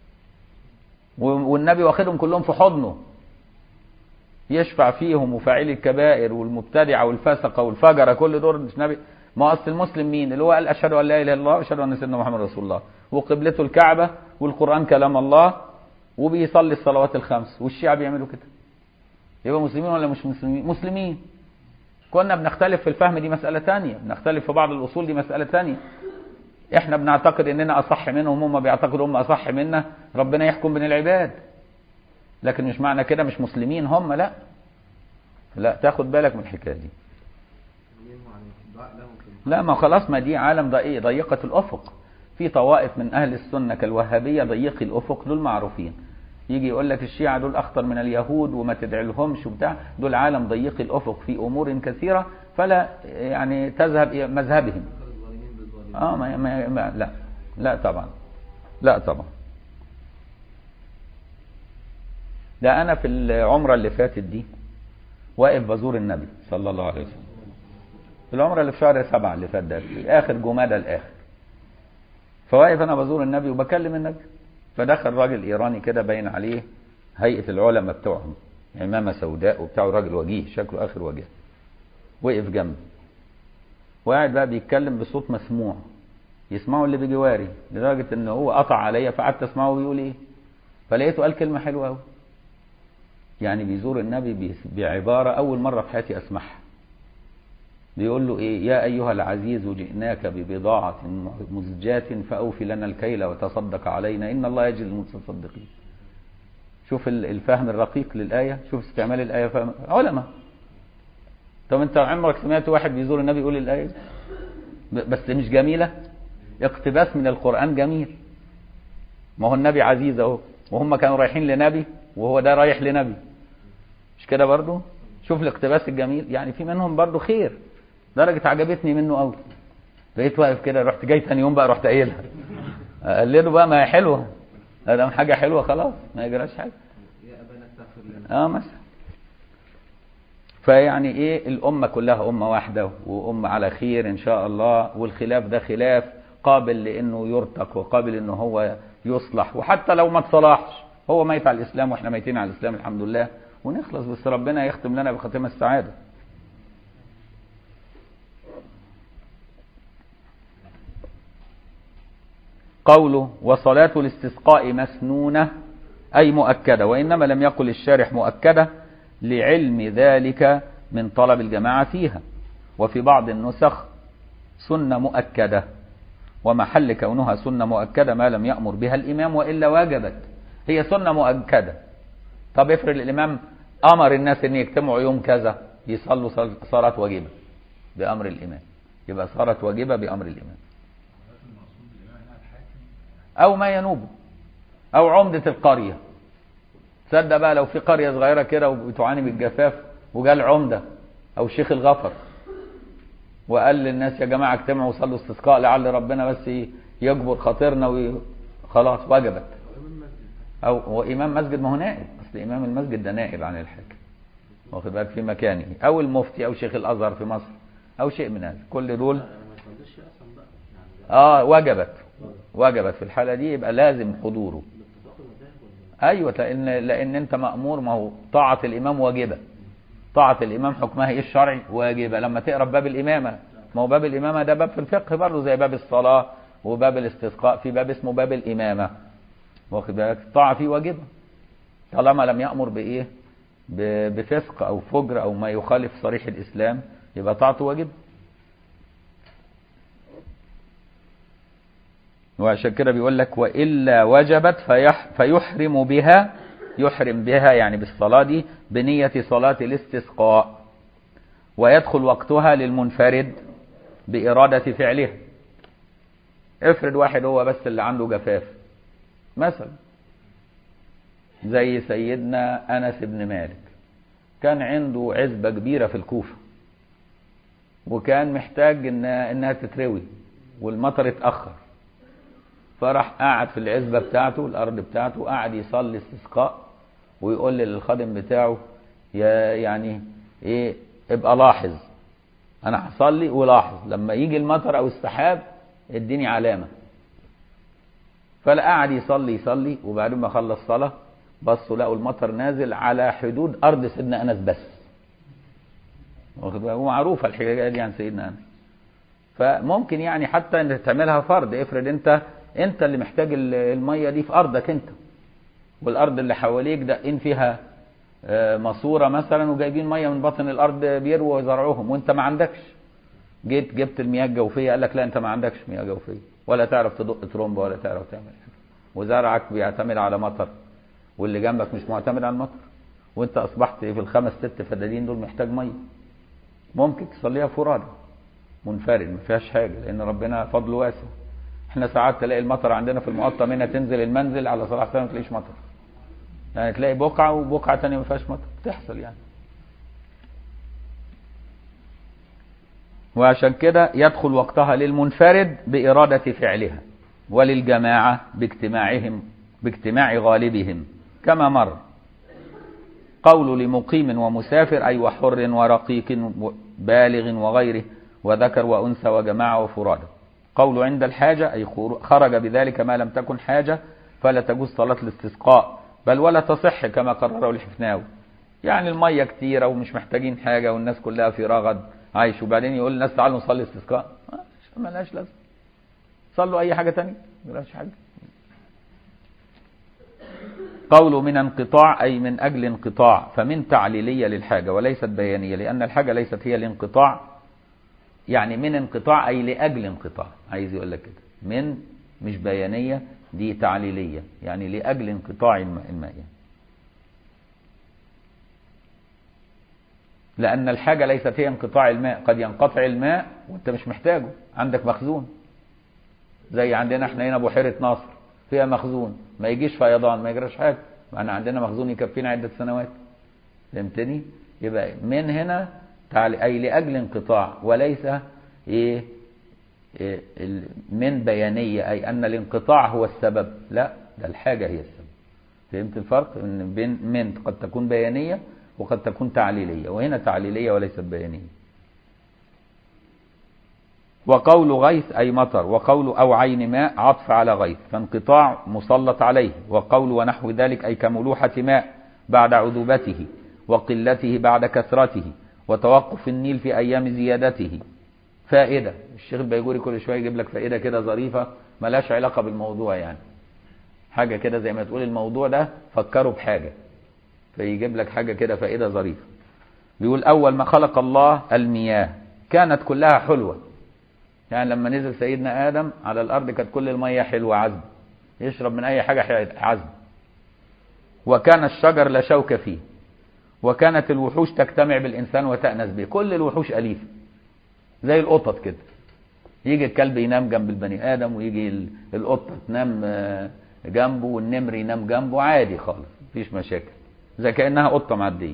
والنبي واخدهم كلهم في حضنه يشفع فيهم وفاعلي الكبائر والمبتدعه والفسقه والفجره كل دول مش نبي ما اصل المسلم مين اللي هو قال اشهد ان لا اله الا الله واشهد ان سيدنا محمد رسول الله وقبلته الكعبه والقران كلام الله وبيصلي الصلوات الخمس والشيعة بيعملوا كده يبقى مسلمين ولا مش مسلمين مسلمين كنا بنختلف في الفهم دي مسألة تانية بنختلف في بعض الأصول دي مسألة تانية احنا بنعتقد اننا اصح منهم هم بيعتقدوا هم اصح منا ربنا يحكم بين العباد لكن مش معنى كده مش مسلمين هم لا لا تاخد بالك من الحكايه دي لا ما خلاص ما دي عالم ضيقة الأفق في طوائف من أهل السنة كالوهابية ضيقي الأفق دول معروفين يجي يقول لك الشيعة دول أخطر من اليهود وما تدعي لهمش وبتاع دول عالم ضيقي الأفق في أمور كثيرة فلا يعني تذهب إلى مذهبهم اه ما, ما, ما لا لا طبعا لا طبعا ده انا في العمره اللي فاتت دي واقف بزور النبي صلى الله عليه وسلم في العمره اللي في شهر سبعة اللي فات ده في اخر جمادى الاخر فواقف انا بزور النبي وبكلم النبي فدخل راجل ايراني كده باين عليه هيئه العلماء بتوعهم عمامه سوداء وبتاع راجل وجيه شكله اخر وجيه وقف جنبي وقاعد بقى بيتكلم بصوت مسموع يسمعه اللي بجواري لدرجه ان هو قطع عليا فقعدت اسمعه بيقول ايه فلقيته قال كلمه حلوه قوي يعني بيزور النبي بعباره اول مره في حياتي اسمعها بيقول له ايه يا ايها العزيز جئناك ببضاعه مزجاة فاوفي لنا الكيل وتصدق علينا ان الله يجزي المتصدقين شوف الفهم الرقيق للايه شوف استعمال الايه فهم علماء طب انت عمرك سمعت واحد بيزور النبي يقول الايه دي بس مش جميله اقتباس من القران جميل ما هو النبي عزيز اهو وهم كانوا رايحين لنبي وهو ده رايح لنبي مش كده برضو شوف الاقتباس الجميل يعني في منهم برضو خير درجة عجبتني منه قوي بقيت واقف كده رحت جاي تاني يوم بقى رحت قايلها قلده بقى ما هي حلوه ادام حاجه حلوه خلاص ما يجراش حاجه يا ابانا استغفر لنا اه مثلا فيعني ايه الامه كلها امه واحده وامه على خير ان شاء الله والخلاف ده خلاف قابل لانه يرتق وقابل انه هو يصلح وحتى لو ما اتصلحش هو ميت على الاسلام واحنا ميتين على الاسلام الحمد لله ونخلص بس ربنا يختم لنا بختام السعاده قوله وصلاة الاستسقاء مسنونة أي مؤكدة وإنما لم يقل الشارح مؤكدة لعلم ذلك من طلب الجماعة فيها وفي بعض النسخ سنة مؤكدة ومحل كونها سنة مؤكدة ما لم يأمر بها الإمام وإلا وجبت هي سنة مؤكدة طب افرض الإمام أمر الناس أن يجتمعوا يوم كذا يصلوا صل- صلاة واجبة بأمر الإمام يبقى صارت واجبة بأمر الإمام أو ما ينوب أو عمدة القرية تصدق بقى لو في قرية صغيرة كده وبتعاني بالجفاف وجا العمدة أو شيخ الغفر وقال للناس يا جماعة اجتمعوا وصلوا استسقاء لعل ربنا بس ي- يجبر خاطرنا وي... خلاص وجبت أو هو إمام مسجد ما هو نائب أصل إمام المسجد ده نائب عن الحاكم واخد بالك في مكانه أو المفتي أو شيخ الأزهر في مصر أو شيء من هذا كل دول ما تصليش اصلا بقى يعني اه وجبت وجبت في الحالة دي يبقى لازم حضوره باتفاق المذاهب ولا ايوه لان لان انت مامور ما هو طاعه الامام واجبه طاعه الامام حكمها ايه الشرعي واجبه لما تقرا باب الامامه ما هو باب الامامه ده باب في الفقه برضه زي باب الصلاه وباب الاستسقاء في باب اسمه باب الامامه واخد بالك الطاعه فيه واجبه طالما لم يامر بايه ب- بفسق او فجر او ما يخالف صريح الاسلام يبقى طاعته واجبه وعشان كده بيقول لك والا وجبت فيح فيحرم بها يحرم بها يعني بالصلاه دي بنيه صلاه الاستسقاء ويدخل وقتها للمنفرد باراده فعلها افرض واحد هو بس اللي عنده جفاف مثلا زي سيدنا انس بن مالك كان عنده عزبه كبيره في الكوفه وكان محتاج إن انها تتروي والمطر اتاخر فراح قعد في العزبة بتاعته الأرض بتاعته قعد يصلي استسقاء ويقول للخادم بتاعه يا يعني إيه ابقى لاحظ أنا هصلي ولاحظ لما يجي المطر أو السحاب اديني علامة فلا قعد يصلي يصلي وبعدين ما خلص صلاة بصوا لقوا المطر نازل على حدود أرض سيدنا أنس بس واخد بالك؟ ومعروفة الحكاية دي عن سيدنا أنس فممكن يعني حتى ان تعملها فرض افرض انت انت اللي محتاج ال- الميه دي في ارضك انت والارض اللي حواليك ده ان فيها آه، ماسوره مثلا وجايبين ميه من بطن الارض بيرووا زرعهم وانت ما عندكش جيت جبت المياه الجوفيه قال لك لا انت ما عندكش مياه جوفيه ولا تعرف تدق ترومبه ولا تعرف تعمل حاجه وزرعك بيعتمد على مطر واللي جنبك مش معتمد على المطر وانت اصبحت في الخمس ست فدادين دول محتاج ميه ممكن تصليها فرادى منفرد ما فيهاش حاجه لان ربنا فضله واسع احنا ساعات تلاقي المطر عندنا في المقطم هنا تنزل المنزل على صلاح السلام ما تلاقيش مطر يعني تلاقي بقعه وبقعه ثانيه ما فيهاش مطر بتحصل يعني وعشان كده يدخل وقتها للمنفرد بإرادة فعلها وللجماعة باجتماعهم باجتماع غالبهم كما مر قول لمقيم ومسافر أي وحر ورقيق بالغ وغيره وذكر وأنثى وجماعة وفرادى قول عند الحاجة أي خرج بذلك ما لم تكن حاجة فلا تجوز صلاة الاستسقاء بل ولا تصح كما قرره الحفناوي يعني المية كتيرة ومش محتاجين حاجة والناس كلها في رغد عايش وبعدين يقول الناس تعالوا نصلي استسقاء ما لهاش لازمة صلوا أي حاجة تانية ما لهاش حاجة قول من انقطاع أي من أجل انقطاع فمن تعليلية للحاجة وليست بيانية لأن الحاجة ليست هي الانقطاع يعني من انقطاع أي لأجل انقطاع عايز يقول لك كده من مش بيانية دي تعليلية يعني لأجل انقطاع الماء يعني. لأن الحاجة ليست هي انقطاع الماء قد ينقطع الماء وانت مش محتاجه عندك مخزون زي عندنا احنا هنا بحيرة ناصر فيها مخزون ما يجيش فيضان ما يجراش حاجة احنا عندنا مخزون يكفينا عدة سنوات فهمتني يبقى من هنا تعالي أي لأجل انقطاع وليس إيه, إيه من بيانية أي أن الانقطاع هو السبب لا ده الحاجة هي السبب فهمت الفرق ان بين من قد تكون بيانية وقد تكون تعليلية وهنا تعليلية وليست بيانية وقول غيث أي مطر وقول أو عين ماء عطف على غيث فانقطاع مسلط عليه وقول ونحو ذلك أي كملوحة ماء بعد عذوبته وقلته بعد كثرته وتوقف النيل في أيام زيادته فائدة الشيخ البيجوري كل شوية يجيب لك فائدة كده ظريفة ملاش علاقة بالموضوع يعني حاجة كده زي ما تقول الموضوع ده فكروا بحاجة فيجيب لك حاجة كده فائدة ظريفة بيقول أول ما خلق الله المياه كانت كلها حلوة يعني لما نزل سيدنا آدم على الأرض كانت كل المية حلوة عذب يشرب من أي حاجة عذب وكان الشجر لا شوك فيه وكانت الوحوش تجتمع بالإنسان وتأنس به كل الوحوش أليفة زي القطط كده يجي الكلب ينام جنب البني آدم ويجي ال- القطة تنام آه، جنبه والنمر ينام جنبه عادي خالص مفيش مشاكل زي كأنها قطة معدية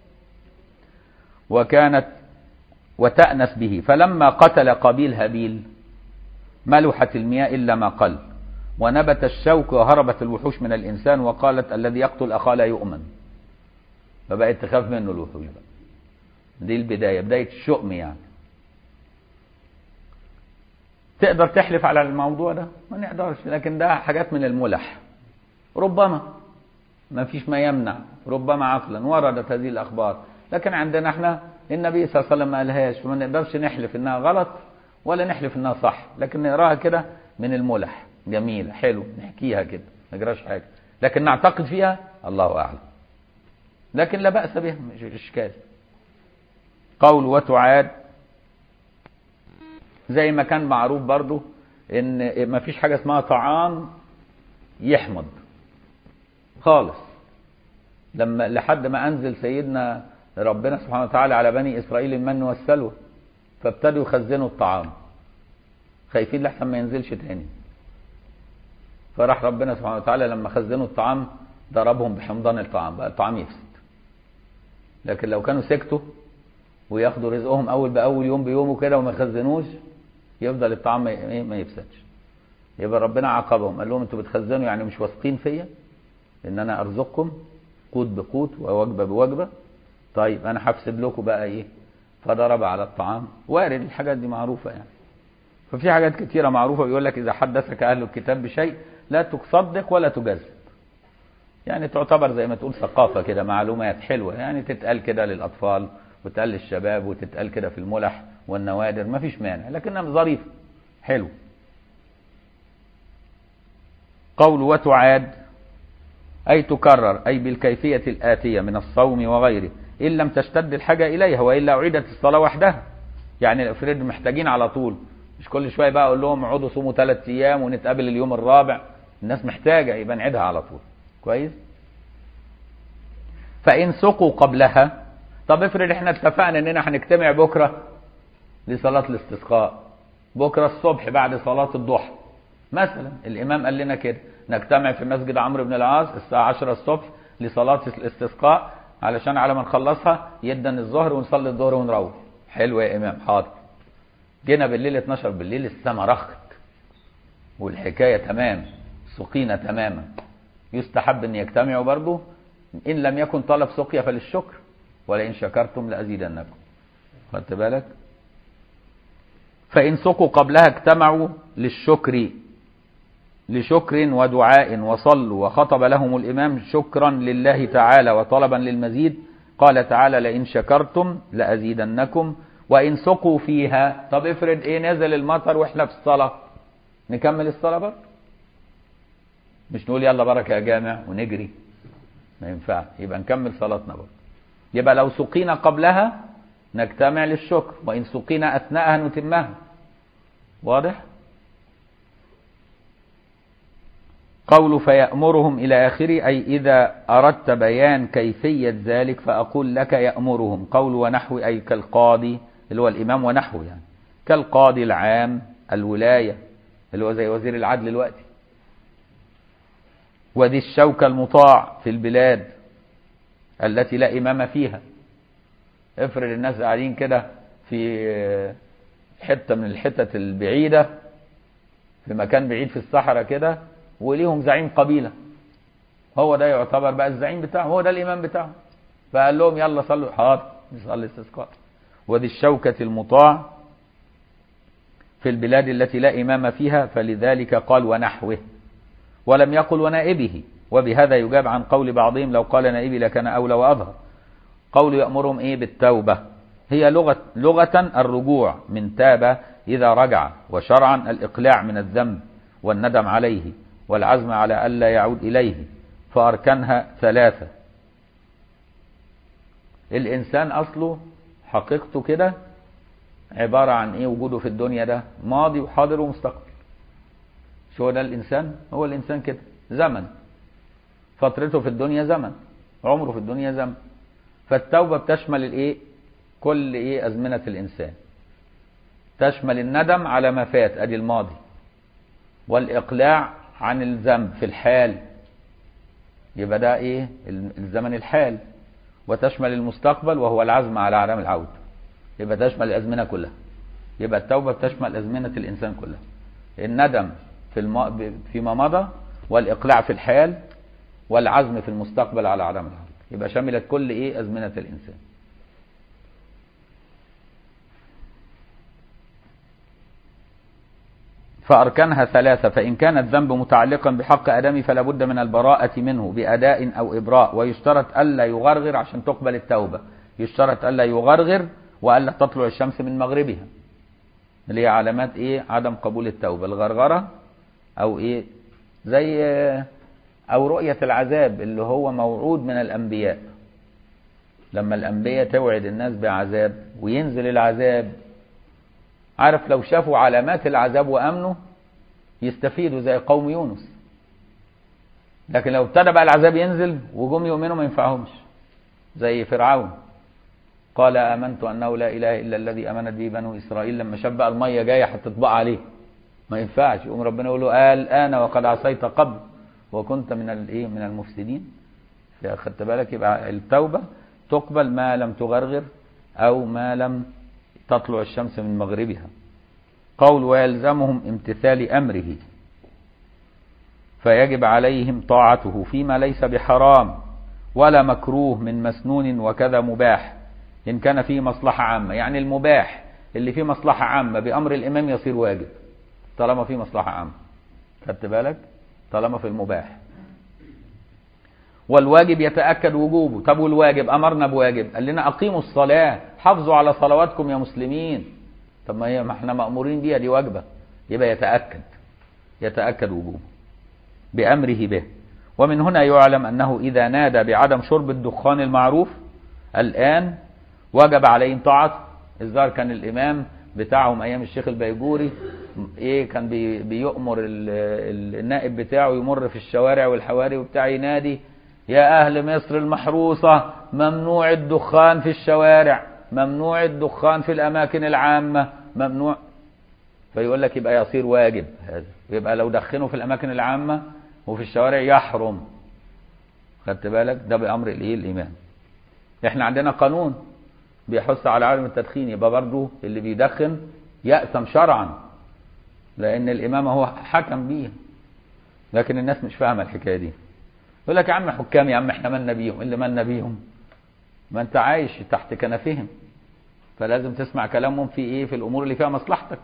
وكانت وتأنس به فلما قتل قابيل هابيل ملحت المياه إلا ما قل ونبت الشوك وهربت الوحوش من الإنسان وقالت الذي يقتل أخاه لا يؤمن فبقت تخاف منه الوحوش بقى دي البداية بداية الشؤم يعني تقدر تحلف على الموضوع ده ما نقدرش لكن ده حاجات من الملح ربما ما فيش ما يمنع ربما عقلا وردت هذه الأخبار لكن عندنا احنا النبي صلى الله عليه وسلم ما قالهاش فما نقدرش نحلف انها غلط ولا نحلف انها صح لكن نقراها كده من الملح جميلة حلو نحكيها كده ما نجراش حاجة لكن نعتقد فيها الله أعلم لكن لا بأس بها مش إشكال قول وتعاد زي ما كان معروف برضو ان ما فيش حاجة اسمها طعام يحمض خالص لما لحد ما انزل سيدنا ربنا سبحانه وتعالى على بني اسرائيل المن والسلوى فابتدوا يخزنوا الطعام خايفين لحسن ما ينزلش تاني فراح ربنا سبحانه وتعالى لما خزنوا الطعام ضربهم بحمضان الطعام بقى الطعام يفسد لكن لو كانوا سكتوا وياخدوا رزقهم اول باول يوم بيوم وكده وما يخزنوش يفضل الطعام ما إيه ما يفسدش يبقى ربنا عاقبهم قال لهم انتوا بتخزنوا يعني مش واثقين فيا ان انا ارزقكم قوت بقوت ووجبه بوجبه طيب انا هفسد لكم بقى ايه فضرب على الطعام وارد الحاجات دي معروفه يعني ففي حاجات كتيره معروفه بيقول لك اذا حدثك اهل الكتاب بشيء لا تصدق ولا تجزم يعني تعتبر زي ما تقول ثقافه كده معلومات حلوه يعني تتقال كده للاطفال وتتقال للشباب وتتقال كده في الملح والنوادر ما فيش مانع لكنها ظريفه حلو قول وتعاد أي تكرر أي بالكيفية الآتية من الصوم وغيره إن لم تشتد الحاجة إليها وإلا أعيدت الصلاة وحدها يعني افرض محتاجين على طول مش كل شوية بقى أقول لهم اقعدوا صوموا ثلاث أيام ونتقابل اليوم الرابع الناس محتاجة يبقى نعيدها على طول كويس فإن سقوا قبلها طب افرض احنا اتفقنا اننا هنجتمع بكرة لصلاة الاستسقاء بكرة الصبح بعد صلاة الضحى مثلا الإمام قال لنا كده نجتمع في مسجد عمرو بن العاص الساعة 10 الصبح لصلاة الاستسقاء علشان على ما نخلصها يدن الظهر ونصلي الظهر ونروح حلو يا إمام حاضر جينا بالليل 12 بالليل السما رخت والحكاية تمام سقينا تماما يستحب أن يجتمعوا برضه إن لم يكن طلب سقيا فللشكر ولئن شكرتم لأزيدنكم خدت بالك فإن سقوا قبلها اجتمعوا للشكر لشكر ودعاء وصلوا وخطب لهم الإمام شكرا لله تعالى وطلبا للمزيد قال تعالى لئن شكرتم لأزيدنكم وإن سقوا فيها طب افرض ايه نزل المطر واحنا في الصلاة نكمل الصلاة برضه مش نقول يلا بركة يا جامع ونجري ما ينفع يبقى نكمل صلاتنا برضه يبقى لو سقينا قبلها نجتمع للشكر وإن سقينا أثناءها نتمها واضح قول فيأمرهم إلى آخره أي إذا أردت بيان كيفية ذلك فأقول لك يأمرهم قول ونحو أي كالقاضي اللي هو الإمام ونحوه يعني كالقاضي العام الولاية اللي هو زي وزير العدل دلوقتي وذي الشوكة المطاع في البلاد التي لا إمام فيها افرض الناس قاعدين كده في حتة من الحتت البعيدة في مكان بعيد في الصحراء كده وليهم زعيم قبيلة هو ده يعتبر بقى الزعيم بتاعهم هو ده الإمام بتاعهم فقال لهم يلا صلوا حاضر نصلي استسقاء وذي الشوكة المطاع في البلاد التي لا إمام فيها فلذلك قال ونحوه ولم يقل ونائبه وبهذا يجاب عن قول بعضهم لو قال نائبي لكان أولى وأظهر قول يأمرهم إيه بالتوبة هي لغة, لغة الرجوع من تاب إذا رجع وشرعا الإقلاع من الذنب والندم عليه والعزم على ألا يعود إليه فأركانها ثلاثة الإنسان أصله حقيقته كده عبارة عن ايه وجوده في الدنيا ده ماضي وحاضر ومستقبل شو هو ده الانسان هو الانسان كده زمن فترته في الدنيا زمن عمره في الدنيا زمن فالتوبة بتشمل الايه كل ايه ازمنة الانسان تشمل الندم على ما فات ادي الماضي والاقلاع عن الذنب في الحال يبقى ده ايه الزمن الحال وتشمل المستقبل وهو العزم على عدم العودة يبقى تشمل الازمنة كلها يبقى التوبة بتشمل ازمنة الانسان كلها الندم في الم... فيما مضى والاقلاع في الحال والعزم في المستقبل على عدم العودة يبقى شملت كل ايه ازمنة الانسان فأركانها ثلاثة فإن كان الذنب متعلقا بحق آدم فلا بد من البراءة منه بأداء أو إبراء ويشترط ألا يغرغر عشان تقبل التوبة يشترط ألا يغرغر وألا تطلع الشمس من مغربها اللي هي علامات إيه عدم قبول التوبة الغرغرة أو إيه زي أو رؤية العذاب اللي هو موعود من الأنبياء لما الأنبياء توعد الناس بعذاب وينزل العذاب عارف لو شافوا علامات العذاب وامنوا يستفيدوا زي قوم يونس لكن لو ابتدى بقى العذاب ينزل وجم يؤمنوا ما ينفعهمش زي فرعون قال امنت انه لا اله الا الذي امنت به بنو اسرائيل لما شاف بقى الميه جايه هتطبق عليه ما ينفعش يقوم ربنا يقول له الان وقد عصيت قبل وكنت من الايه من المفسدين خدت بالك يبقى التوبه تقبل ما لم تغرغر او ما لم تطلع الشمس من مغربها قول ويلزمهم امتثال امره فيجب عليهم طاعته فيما ليس بحرام ولا مكروه من مسنون وكذا مباح ان كان فيه مصلحه عامه يعني المباح اللي فيه مصلحه عامه بامر الامام يصير واجب طالما فيه مصلحه عامه خدت بالك طالما في المباح والواجب يتأكد وجوبه طب والواجب أمرنا بواجب قال لنا أقيموا الصلاة حافظوا على صلواتكم يا مسلمين طب ما هي ما احنا مأمورين بيها دي واجبة يبقى يتأكد يتأكد وجوبه بأمره به ومن هنا يعلم أنه إذا نادى بعدم شرب الدخان المعروف الآن وجب عليهم طاعته الظاهر كان الإمام بتاعهم أيام الشيخ البيجوري إيه كان بي بيؤمر النائب بتاعه يمر في الشوارع والحواري وبتاع ينادي يا أهل مصر المحروسة ممنوع الدخان في الشوارع ممنوع الدخان في الأماكن العامة ممنوع فيقول لك يبقى يصير واجب هذا يبقى لو دخنوا في الأماكن العامة وفي الشوارع يحرم خدت بالك ده بأمر الإيه الإمام إحنا عندنا قانون بيحث على عدم التدخين يبقى برضه اللي بيدخن يأثم شرعا لأن الإمام هو حكم بيه لكن الناس مش فاهمة الحكاية دي يقول لك يا عم حكام يا عم احنا مالنا بيهم اللي مالنا بيهم ما انت عايش تحت كنفهم فلازم تسمع كلامهم في ايه في الامور اللي فيها مصلحتك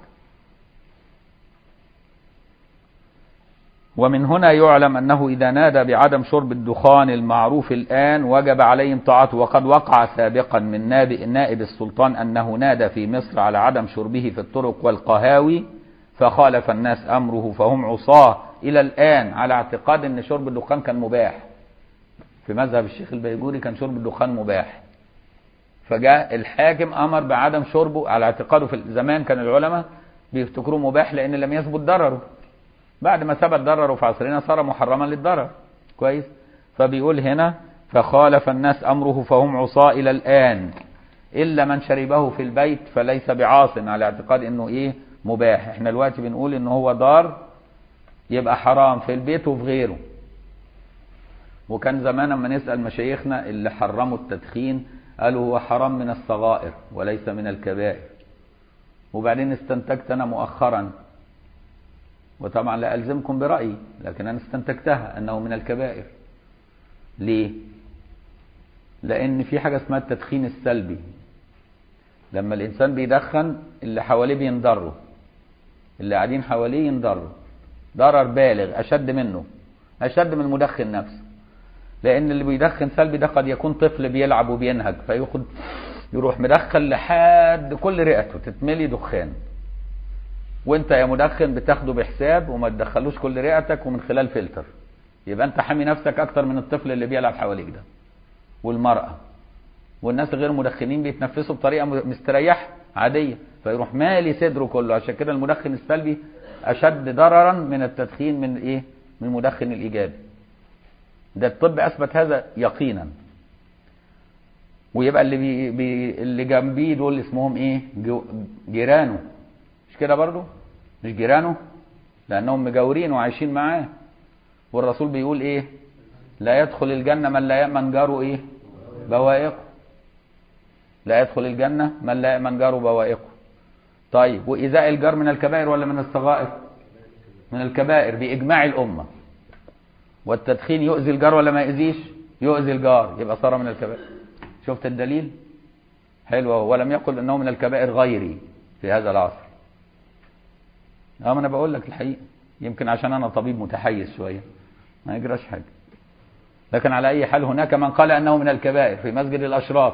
ومن هنا يعلم انه اذا نادى بعدم شرب الدخان المعروف الان وجب عليهم طاعته وقد وقع سابقا من نائب السلطان انه نادى في مصر على عدم شربه في الطرق والقهاوي فخالف الناس امره فهم عصاه الى الان على اعتقاد ان شرب الدخان كان مباح في مذهب الشيخ البيجوري كان شرب الدخان مباح فجاء الحاكم امر بعدم شربه على اعتقاده في زمان كان العلماء بيفتكروه مباح لان لم يثبت ضرره بعد ما ثبت ضرره في عصرنا صار محرما للضرر كويس فبيقول هنا فخالف الناس امره فهم عصاه الى الان الا من شربه في البيت فليس بعاص على اعتقاد انه ايه مباح احنا دلوقتي بنقول ان هو ضار يبقى حرام في البيت وفي غيره وكان زمان لما نسأل مشايخنا اللي حرموا التدخين قالوا هو حرام من الصغائر وليس من الكبائر وبعدين استنتجت أنا مؤخرا وطبعا لا ألزمكم برأيي لكن أنا استنتجتها أنه من الكبائر ليه؟ لأن في حاجة اسمها التدخين السلبي لما الإنسان بيدخن اللي حواليه بينضروا اللي قاعدين حواليه ينضروا ضرر بالغ أشد منه أشد من المدخن نفسه لأن اللي بيدخن سلبي ده قد يكون طفل بيلعب وبينهج فياخد يروح مدخل لحد كل رئته تتملي دخان وانت يا مدخن بتاخده بحساب وما تدخلوش كل رئتك ومن خلال فلتر يبقى انت حامي نفسك اكتر من الطفل اللي بيلعب حواليك ده والمرأة والناس غير مدخنين بيتنفسوا بطريقة مستريحة عادية فيروح مالي صدره كله عشان كده المدخن السلبي اشد ضررا من التدخين من ايه من المدخن الايجابي ده الطب اثبت هذا يقينا ويبقى اللي بي بي اللي جنبيه دول اسمهم ايه جو- جيرانه مش كده برضو مش جيرانه لانهم مجاورين وعايشين معاه والرسول بيقول ايه لا يدخل الجنه من لا يامن جاره ايه بوائقه لا يدخل الجنه من لا يامن جاره بوائقه طيب وايذاء الجار من الكبائر ولا من الصغائر من الكبائر باجماع الامه والتدخين يؤذي الجار ولا ما يؤذيش يؤذي الجار يبقى صار من الكبائر شفت الدليل حلو أهو. ولم يقل انه من الكبائر غيري في هذا العصر اه ما انا بقول لك الحقيقه يمكن عشان انا طبيب متحيز شويه ما يجراش حاجه لكن على اي حال هناك من قال انه من الكبائر في مسجد الاشراف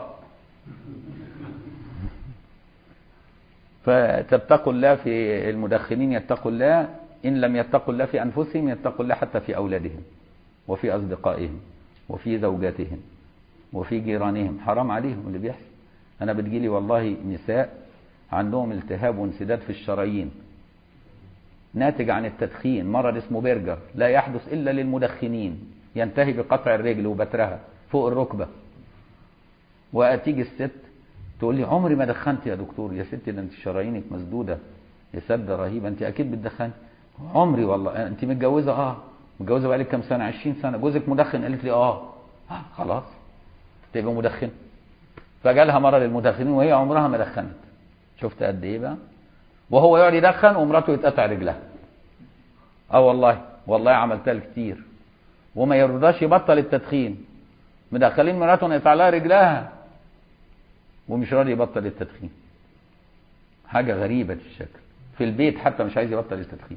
فتتقوا الله في المدخنين يتقوا الله ان لم يتقوا الله في انفسهم يتقوا الله حتى في اولادهم وفي اصدقائهم وفي زوجاتهم وفي جيرانهم حرام عليهم اللي بيحصل انا بتجيلي والله نساء عندهم التهاب وانسداد في الشرايين ناتج عن التدخين مرض اسمه برجر لا يحدث الا للمدخنين ينتهي بقطع الرجل وبترها فوق الركبه وتيجي الست تقول لي عمري ما دخنت يا دكتور يا ستي ده انت شرايينك مسدوده يا سده رهيبه انت اكيد بتدخني عمري والله انت متجوزه اه متجوزه بقالك كام سنه 20 سنه جوزك مدخن قالت لي اه, آه خلاص تبقى مدخن فجالها مرض المدخنين وهي عمرها ما دخنت شفت قد ايه بقى وهو يقعد يدخن ومراته يتقطع رجلها اه والله والله عملتها كتير وما يرضاش يبطل التدخين مدخلين مراته يقطع لها رجلها ومش راضي يبطل التدخين حاجة غريبة الشكل في البيت حتى مش عايز يبطل التدخين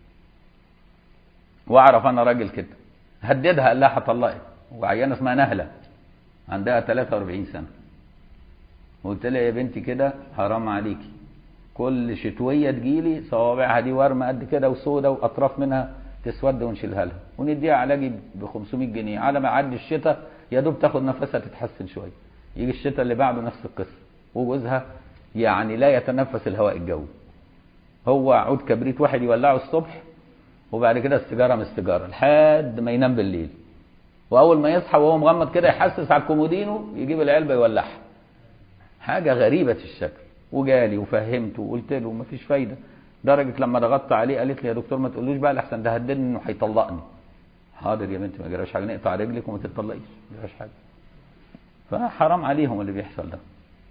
واعرف انا راجل كده هددها قال لها هطلقك وعيانه اسمها نهله عندها 43 سنه قلت لها يا بنتي كده حرام عليكي كل شتويه تجيلي صوابعها دي ورمه قد كده وسودة واطراف منها تسود ونشيلها لها ونديها علاجي ب 500 جنيه على ما يعدي الشتاء يا دوب تاخد نفسها تتحسن شويه يجي الشتاء اللي بعده نفس القصه وجوزها يعني لا يتنفس الهواء الجوي هو عود كبريت واحد يولعه الصبح وبعد كده السيجاره من السيجاره لحد ما ينام بالليل واول ما يصحى وهو مغمض كده يحسس على الكومودينو يجيب العلبه يولعها حاجه غريبه الشكل وجالي وفهمته وقلت له مفيش فايده درجه لما ضغطت عليه قالت لي يا دكتور ما تقولوش بقى لحسن ده هددني انه هيطلقني حاضر يا بنتي ما جراش حاجه نقطع رجلك وما تتطلقيش ما جراش حاجه فحرام عليهم اللي بيحصل ده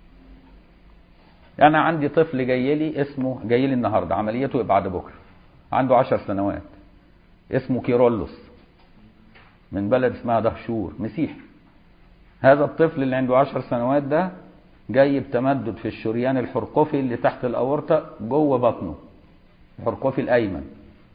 انا عندي طفل جاي لي اسمه جاي لي النهارده عمليته بعد بكره عنده عشر سنوات اسمه كيرولوس من بلد اسمها دهشور مسيحي هذا الطفل اللي عنده عشر سنوات ده جاي بتمدد في الشريان الحرقفي اللي تحت الأورطة جوه بطنه الحرقفي الأيمن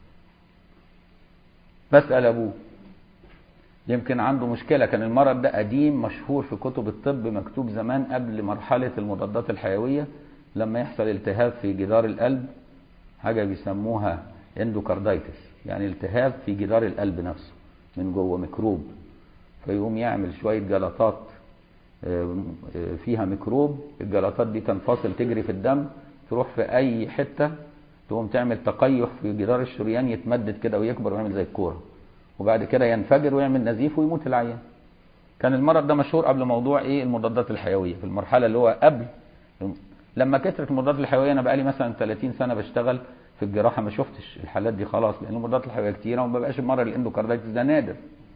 بسأل أبوه يمكن عنده مشكلة كان المرض ده قديم مشهور في كتب الطب مكتوب زمان قبل مرحلة المضادات الحيوية لما يحصل التهاب في جدار القلب حاجة بيسموها اندوكاردايتس يعني التهاب في جدار القلب نفسه من جوه ميكروب فيقوم يعمل شوية جلطات فيها ميكروب الجلطات دي تنفصل تجري في الدم تروح في أي حتة تقوم تعمل تقيح في جدار الشريان يتمدد كده ويكبر ويعمل زي الكورة وبعد كده ينفجر ويعمل نزيف ويموت العيان كان المرض ده مشهور قبل موضوع ايه المضادات الحيويه في المرحله اللي هو قبل لما كثرت المضادات الحيويه انا بقالي مثلا 30 سنه بشتغل في الجراحه ما شفتش الحالات دي خلاص لان المضادات الحيويه كتيره وما بقاش المرض الاندوكاردايتس ده نادر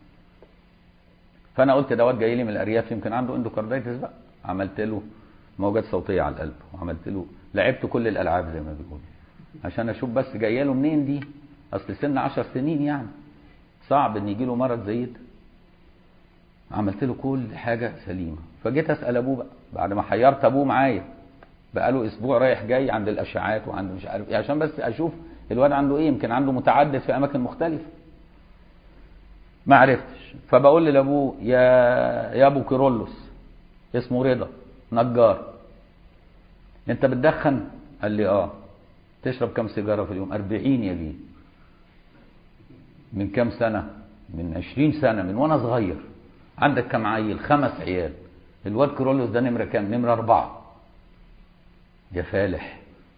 فانا قلت دوت جاي لي من الارياف يمكن عنده اندوكاردايتس بقى عملت له موجات صوتيه على القلب وعملت له لعبت كل الالعاب زي ما بيقولوا عشان اشوف بس جايه له منين دي اصل سن 10 سنين يعني صعب ان يجي له مرض زي ده عملت له كل حاجه سليمه فجيت اسال ابوه بقى بعد ما حيرت ابوه معايا بقى له اسبوع رايح جاي عند الاشعاعات وعند مش عارف ايه عشان بس اشوف الواد عنده ايه يمكن عنده متعدد في اماكن مختلفه ما عرفتش فبقول لابوه يا يا ابو كيرولوس اسمه رضا نجار انت بتدخن قال لي اه تشرب كم سيجاره في اليوم 40 يا بيه من كام سنة من عشرين سنة من وانا صغير عندك كم عيل خمس عيال الواد كرولوس ده نمرة كام نمرة أربعة يا فالح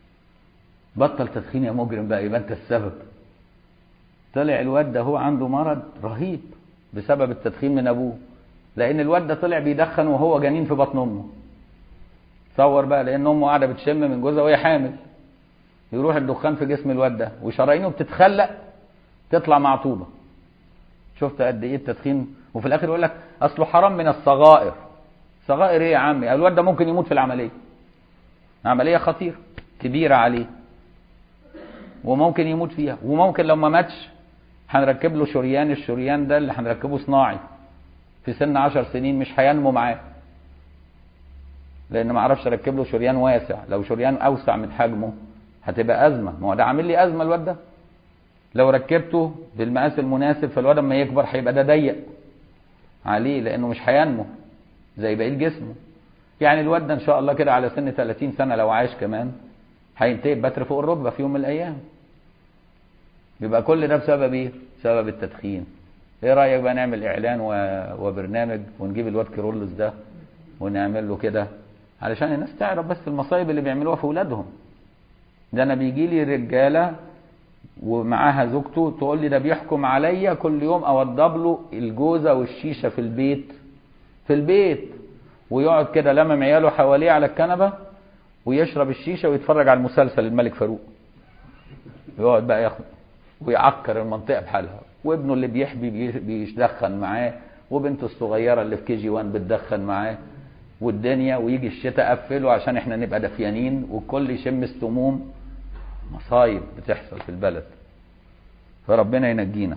بطل تدخين يا مجرم بقى يبقى انت السبب طلع الواد ده هو عنده مرض رهيب بسبب التدخين من ابوه لان الواد ده طلع بيدخن وهو جنين في بطن امه تصور بقى لان امه قاعده بتشم من جوزها وهي حامل يروح الدخان في جسم الواد ده وشرايينه بتتخلق تطلع معطوبه شفت قد ايه التدخين وفي الاخر يقول لك اصله حرام من الصغائر صغائر ايه يا عمي الواد ده ممكن يموت في العمليه عمليه خطيره كبيره عليه وممكن يموت فيها وممكن لو ما ماتش هنركب له شريان الشريان ده اللي هنركبه صناعي في سن عشر سنين مش هينمو معاه لان ما اعرفش اركب له شريان واسع لو شريان اوسع من حجمه هتبقى ازمه ما هو ده عامل لي ازمه الواد ده لو ركبته بالمقاس المناسب فالواد لما يكبر هيبقى ده ضيق عليه لانه مش هينمو زي بقيه جسمه يعني الواد ده ان شاء الله كده على سن 30 سنه لو عاش كمان هينتهي ببتر فوق الركبه في يوم من الايام يبقى كل ده بسبب ايه؟ بسبب التدخين ايه رايك بقى نعمل اعلان و... وبرنامج ونجيب الواد كيرلس ده ونعمل له كده علشان الناس تعرف بس المصايب اللي بيعملوها في اولادهم ده انا بيجي لي رجاله ومعاها زوجته تقول لي ده بيحكم عليا كل يوم اوضب له الجوزه والشيشه في البيت في البيت ويقعد كده لمم عياله حواليه على الكنبه ويشرب الشيشه ويتفرج على المسلسل الملك فاروق يقعد بقى ياخد ويعكر المنطقه بحالها وابنه اللي بيحبي بي- بيدخن معاه وبنته الصغيره اللي في كي جي 1 بتدخن معاه والدنيا ويجي الشتاء قفله عشان احنا نبقى دافيانين والكل يشم السموم مصايب بتحصل في البلد فربنا ينجينا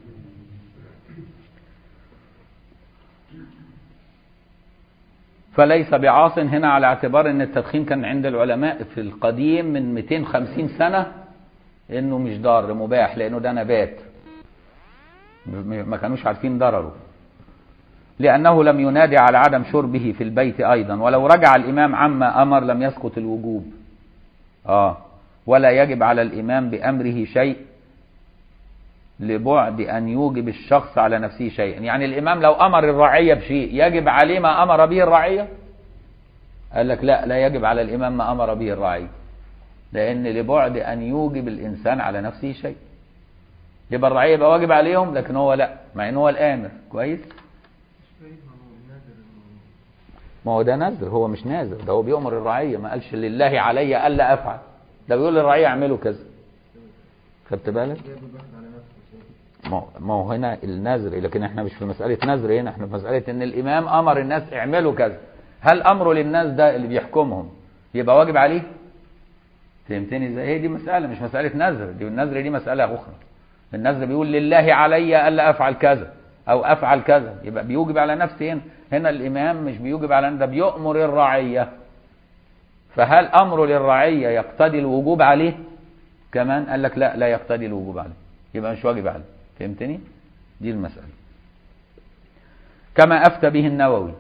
فليس بعاص هنا على اعتبار ان التدخين كان عند العلماء في القديم من 250 سنة انه مش ضار مباح لانه ده نبات م- ما كانوش عارفين ضرره لأنه لم ينادي على عدم شربه في البيت أيضا ولو رجع الإمام عما أمر لم يسقط الوجوب آه ولا يجب على الإمام بأمره شيء لبعد أن يوجب الشخص على نفسه شيئا يعني الإمام لو أمر الرعية بشيء يجب عليه ما أمر به الرعية قال لك لا لا يجب على الإمام ما أمر به الرعية لأن لبعد أن يوجب الإنسان على نفسه شيء يبقى الرعية يبقى واجب عليهم لكن هو لا مع ان هو الامر كويس ما هو ده نذر هو مش ناذر ده هو بيؤمر الرعية ما قالش لله علي ألا أفعل ده بيقول للرعية اعملوا كذا خدت بالك ما هو- ما هو هنا النذر لكن احنا مش في مسألة نذر هنا احنا في مسألة ان الإمام أمر الناس اعملوا كذا هل أمره للناس ده اللي بيحكمهم يبقى واجب عليه فهمتني ازاي هي دي مسألة مش مسألة نذر دي النذر دي مسألة أخرى النذر بيقول لله علي ألا أفعل كذا أو أفعل كذا يبقى بيوجب على نفسه هنا هنا الإمام مش بيوجب على ده بيؤمر الرعية فهل أمره للرعية يقتضي الوجوب عليه كمان قال لك لا لا يقتضي الوجوب عليه يبقى مش واجب عليه فهمتني دي المسألة كما أفتى به النووي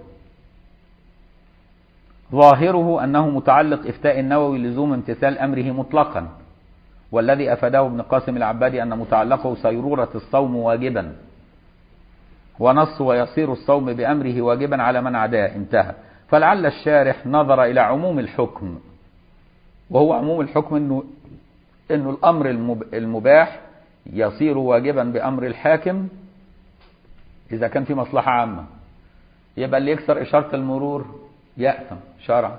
ظاهره أنه متعلق إفتاء النووي لزوم امتثال أمره مطلقا والذي أفاده ابن قاسم العبادي أن متعلقه صيرورة الصوم واجبا ونص ويصير الصوم بأمره واجبا على من عداه انتهى فلعل الشارح نظر إلى عموم الحكم وهو عموم الحكم أنه, إنه الأمر المب- المباح يصير واجبا بأمر الحاكم إذا كان في مصلحة عامة يبقى اللي يكسر إشارة المرور يأثم شرعا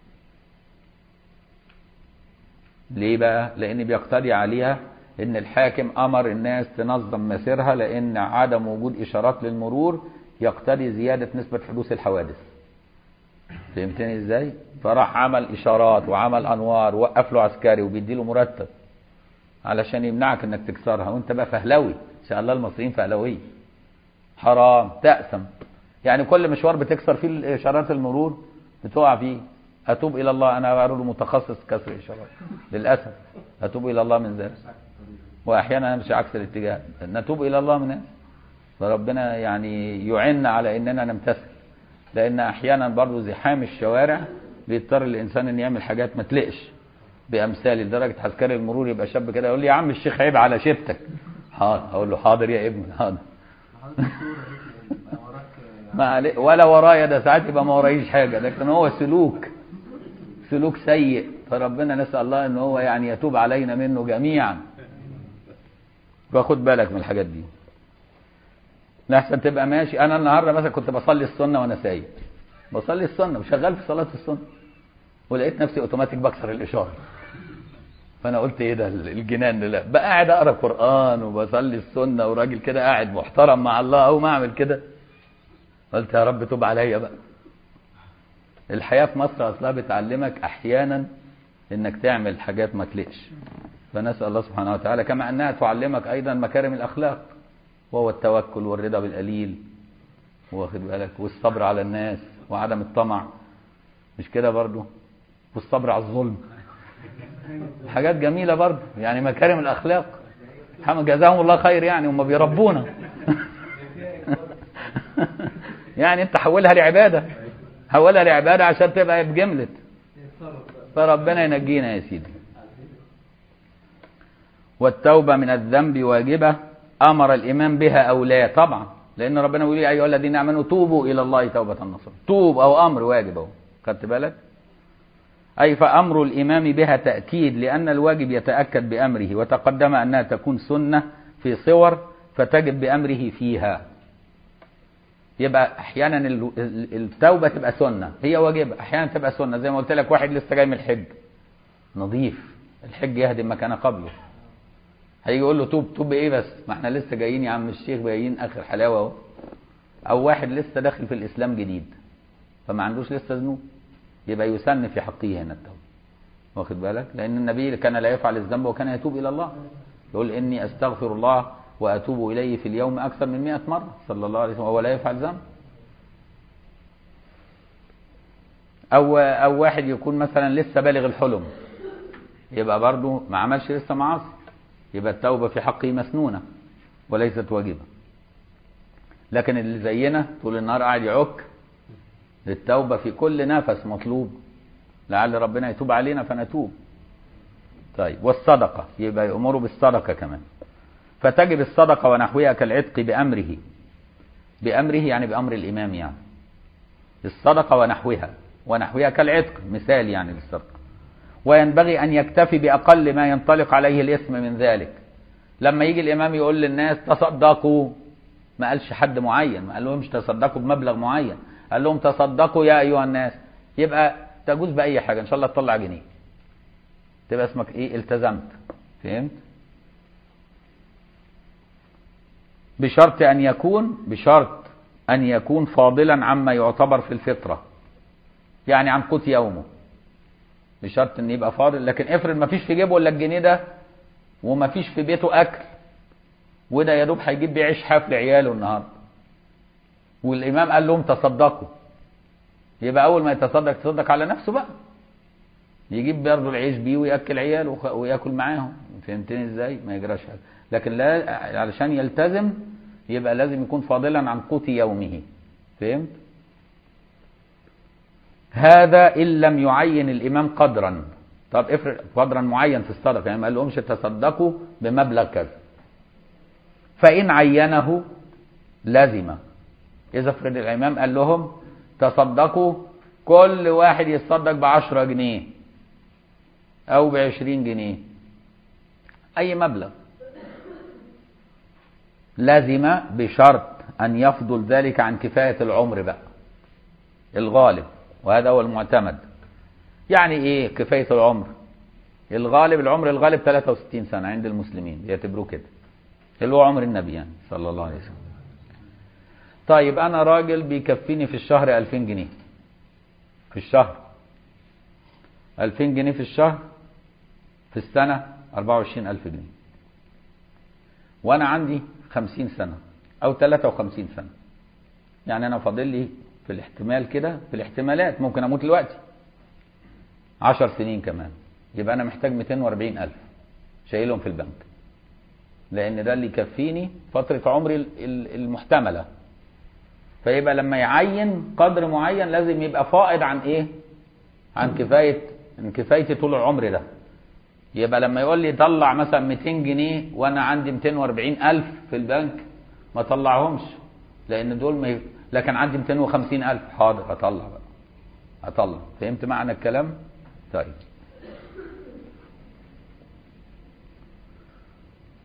ليه بقى؟ لأن بيقتضي عليها إن الحاكم أمر الناس تنظم مسيرها لأن عدم وجود إشارات للمرور يقتضي زيادة نسبة حدوث الحوادث. فهمتني إزاي؟ فراح عمل إشارات وعمل أنوار ووقف له عسكري وبيدي له مرتب علشان يمنعك إنك تكسرها وأنت بقى فهلوي إن شاء الله المصريين فهلوية. حرام تأثم يعني كل مشوار بتكسر فيه إشارات المرور بتقع فيه أتوب إلى الله أنا رجل متخصص كسر إشارات للأسف أتوب إلى الله من ذلك وأحيانا أمشي عكس الاتجاه نتوب إلى الله من هذا فربنا يعني يعنا على إننا نمتثل لأن أحيانا برضو زحام الشوارع بيضطر الإنسان إن يعمل حاجات ما تلقش بأمثال لدرجة عسكري المرور يبقى شاب كده يقول لي يا عم الشيخ عيب على شفتك حاضر أقول له حاضر يا ابني حاضر ما عليه ولا ورايا ده ساعات يبقى ما ورايش حاجه لكن هو سلوك سلوك سيء فربنا نسال الله ان هو يعني يتوب علينا منه جميعا فخد بالك من الحاجات دي لحسن تبقى ماشي انا النهارده مثلا كنت بصلي السنه وانا سايق بصلي السنه وشغال في صلاه السنه ولقيت نفسي اوتوماتيك بكسر الاشاره فانا قلت ايه ده الجنان ده لا بقى قاعد اقرا قران وبصلي السنه وراجل كده قاعد محترم مع الله او ما اعمل كده قلت يا رب توب عليا بقى الحياه في مصر اصلها بتعلمك احيانا انك تعمل حاجات ما تلقش فنسال الله سبحانه وتعالى كما انها تعلمك ايضا مكارم الاخلاق وهو التوكل والرضا بالقليل واخد بالك والصبر على الناس وعدم الطمع مش كده برضو والصبر على الظلم حاجات جميله برضو يعني مكارم الاخلاق الحمد جزاهم الله خير يعني هم بيربونا يعني انت حولها لعباده حولها لعباده عشان تبقى بجمله فربنا ينجينا يا سيدي والتوبه من الذنب واجبه امر الامام بها او لا طبعا لان ربنا بيقول يا ايها الذين امنوا توبوا الى الله توبه نصوحا توب او امر واجب اهو خدت بالك اي فامر الامام بها تاكيد لان الواجب يتاكد بامره وتقدم انها تكون سنه في صور فتجب بامره فيها يبقى احيانا ال- ال- التوبه تبقى سنه هي واجبه احيانا تبقى سنه زي ما قلت لك واحد لسه جاي من الحج نظيف الحج يهدم ما كان قبله هيجي يقول له توب توب ايه بس ما احنا لسه جايين يا عم الشيخ جايين اخر حلاوه اهو او واحد لسه داخل في الاسلام جديد فما عندوش لسه ذنوب يبقى يسن في حقه هنا التوبه واخد بالك لان النبي كان لا يفعل الذنب وكان يتوب الى الله يقول اني استغفر الله واتوب اليه في اليوم اكثر من 100 مره صلى الله عليه وسلم وهو لا يفعل ذنب او او واحد يكون مثلا لسه بالغ الحلم يبقى برضه ما عملش لسه معاصي يبقى التوبه في حقه مسنونه وليست واجبه لكن اللي زينا طول النهار قاعد يعك التوبه في كل نفس مطلوب لعل ربنا يتوب علينا فنتوب طيب والصدقه يبقى يامروا بالصدقه كمان فتجب الصدقه ونحوها كالعتق بامره بامره يعني بامر الامام يعني الصدقه ونحوها ونحوها كالعتق مثال يعني للصدقه وينبغي أن يكتفي بأقل ما ينطلق عليه الاسم من ذلك لما يجي الإمام يقول للناس تصدقوا ما قالش حد معين ما قال لهمش تصدقوا بمبلغ معين قال لهم تصدقوا يا أيها الناس يبقى تجوز بأي حاجة إن شاء الله تطلع جنيه تبقى اسمك إيه التزمت فهمت بشرط أن يكون بشرط أن يكون فاضلا عما يعتبر في الفطرة يعني عن قوت يومه بشرط ان يبقى فاضل لكن افرض ما فيش في جيبه الا الجنيه ده وما فيش في بيته اكل وده يا دوب هيجيب بيه عيش حاف لعياله النهارده والامام قال لهم تصدقوا يبقى اول ما يتصدق يتصدق على نفسه بقى يجيب برضه العيش بيه وياكل عياله وخ- وياكل معاهم فهمتني ازاي ما يجراش حاجه لكن لا علشان يلتزم يبقى لازم يكون فاضلا عن قوت يومه فهمت هذا إن لم يعين الإمام قدرا طب افرض قدرا معين في الصدقة يعني ما قالهمش تصدقوا بمبلغ كذا فإن عينه لزم إذا افرض الإمام قال لهم تصدقوا كل واحد يتصدق بعشرة جنيه أو بعشرين جنيه أي مبلغ لزم بشرط أن يفضل ذلك عن كفاية العمر بقى الغالب وهذا هو المعتمد يعني ايه كفاية العمر الغالب العمر الغالب 63 سنة عند المسلمين بيعتبروه كده اللي هو عمر النبي يعني صلى الله عليه وسلم طيب انا راجل بيكفيني في الشهر 2000 جنيه في الشهر 2000 جنيه في الشهر في السنة 24000 جنيه وانا عندي 50 سنة او 53 سنة يعني انا فاضل لي في الاحتمال كده في الاحتمالات ممكن اموت دلوقتي 10 سنين كمان يبقى انا محتاج 240 الف شايلهم في البنك لان ده اللي يكفيني فتره عمري ال- ال- المحتمله فيبقى لما يعين قدر معين لازم يبقى فائض عن ايه عن كفايه عن كفايتي طول العمر ده يبقى لما يقول لي طلع مثلا 200 جنيه وانا عندي 240 الف في البنك ما طلعهمش لان دول ما ي... لكن عندي 250 الف حاضر اطلع بقى اطلع فهمت معنى الكلام طيب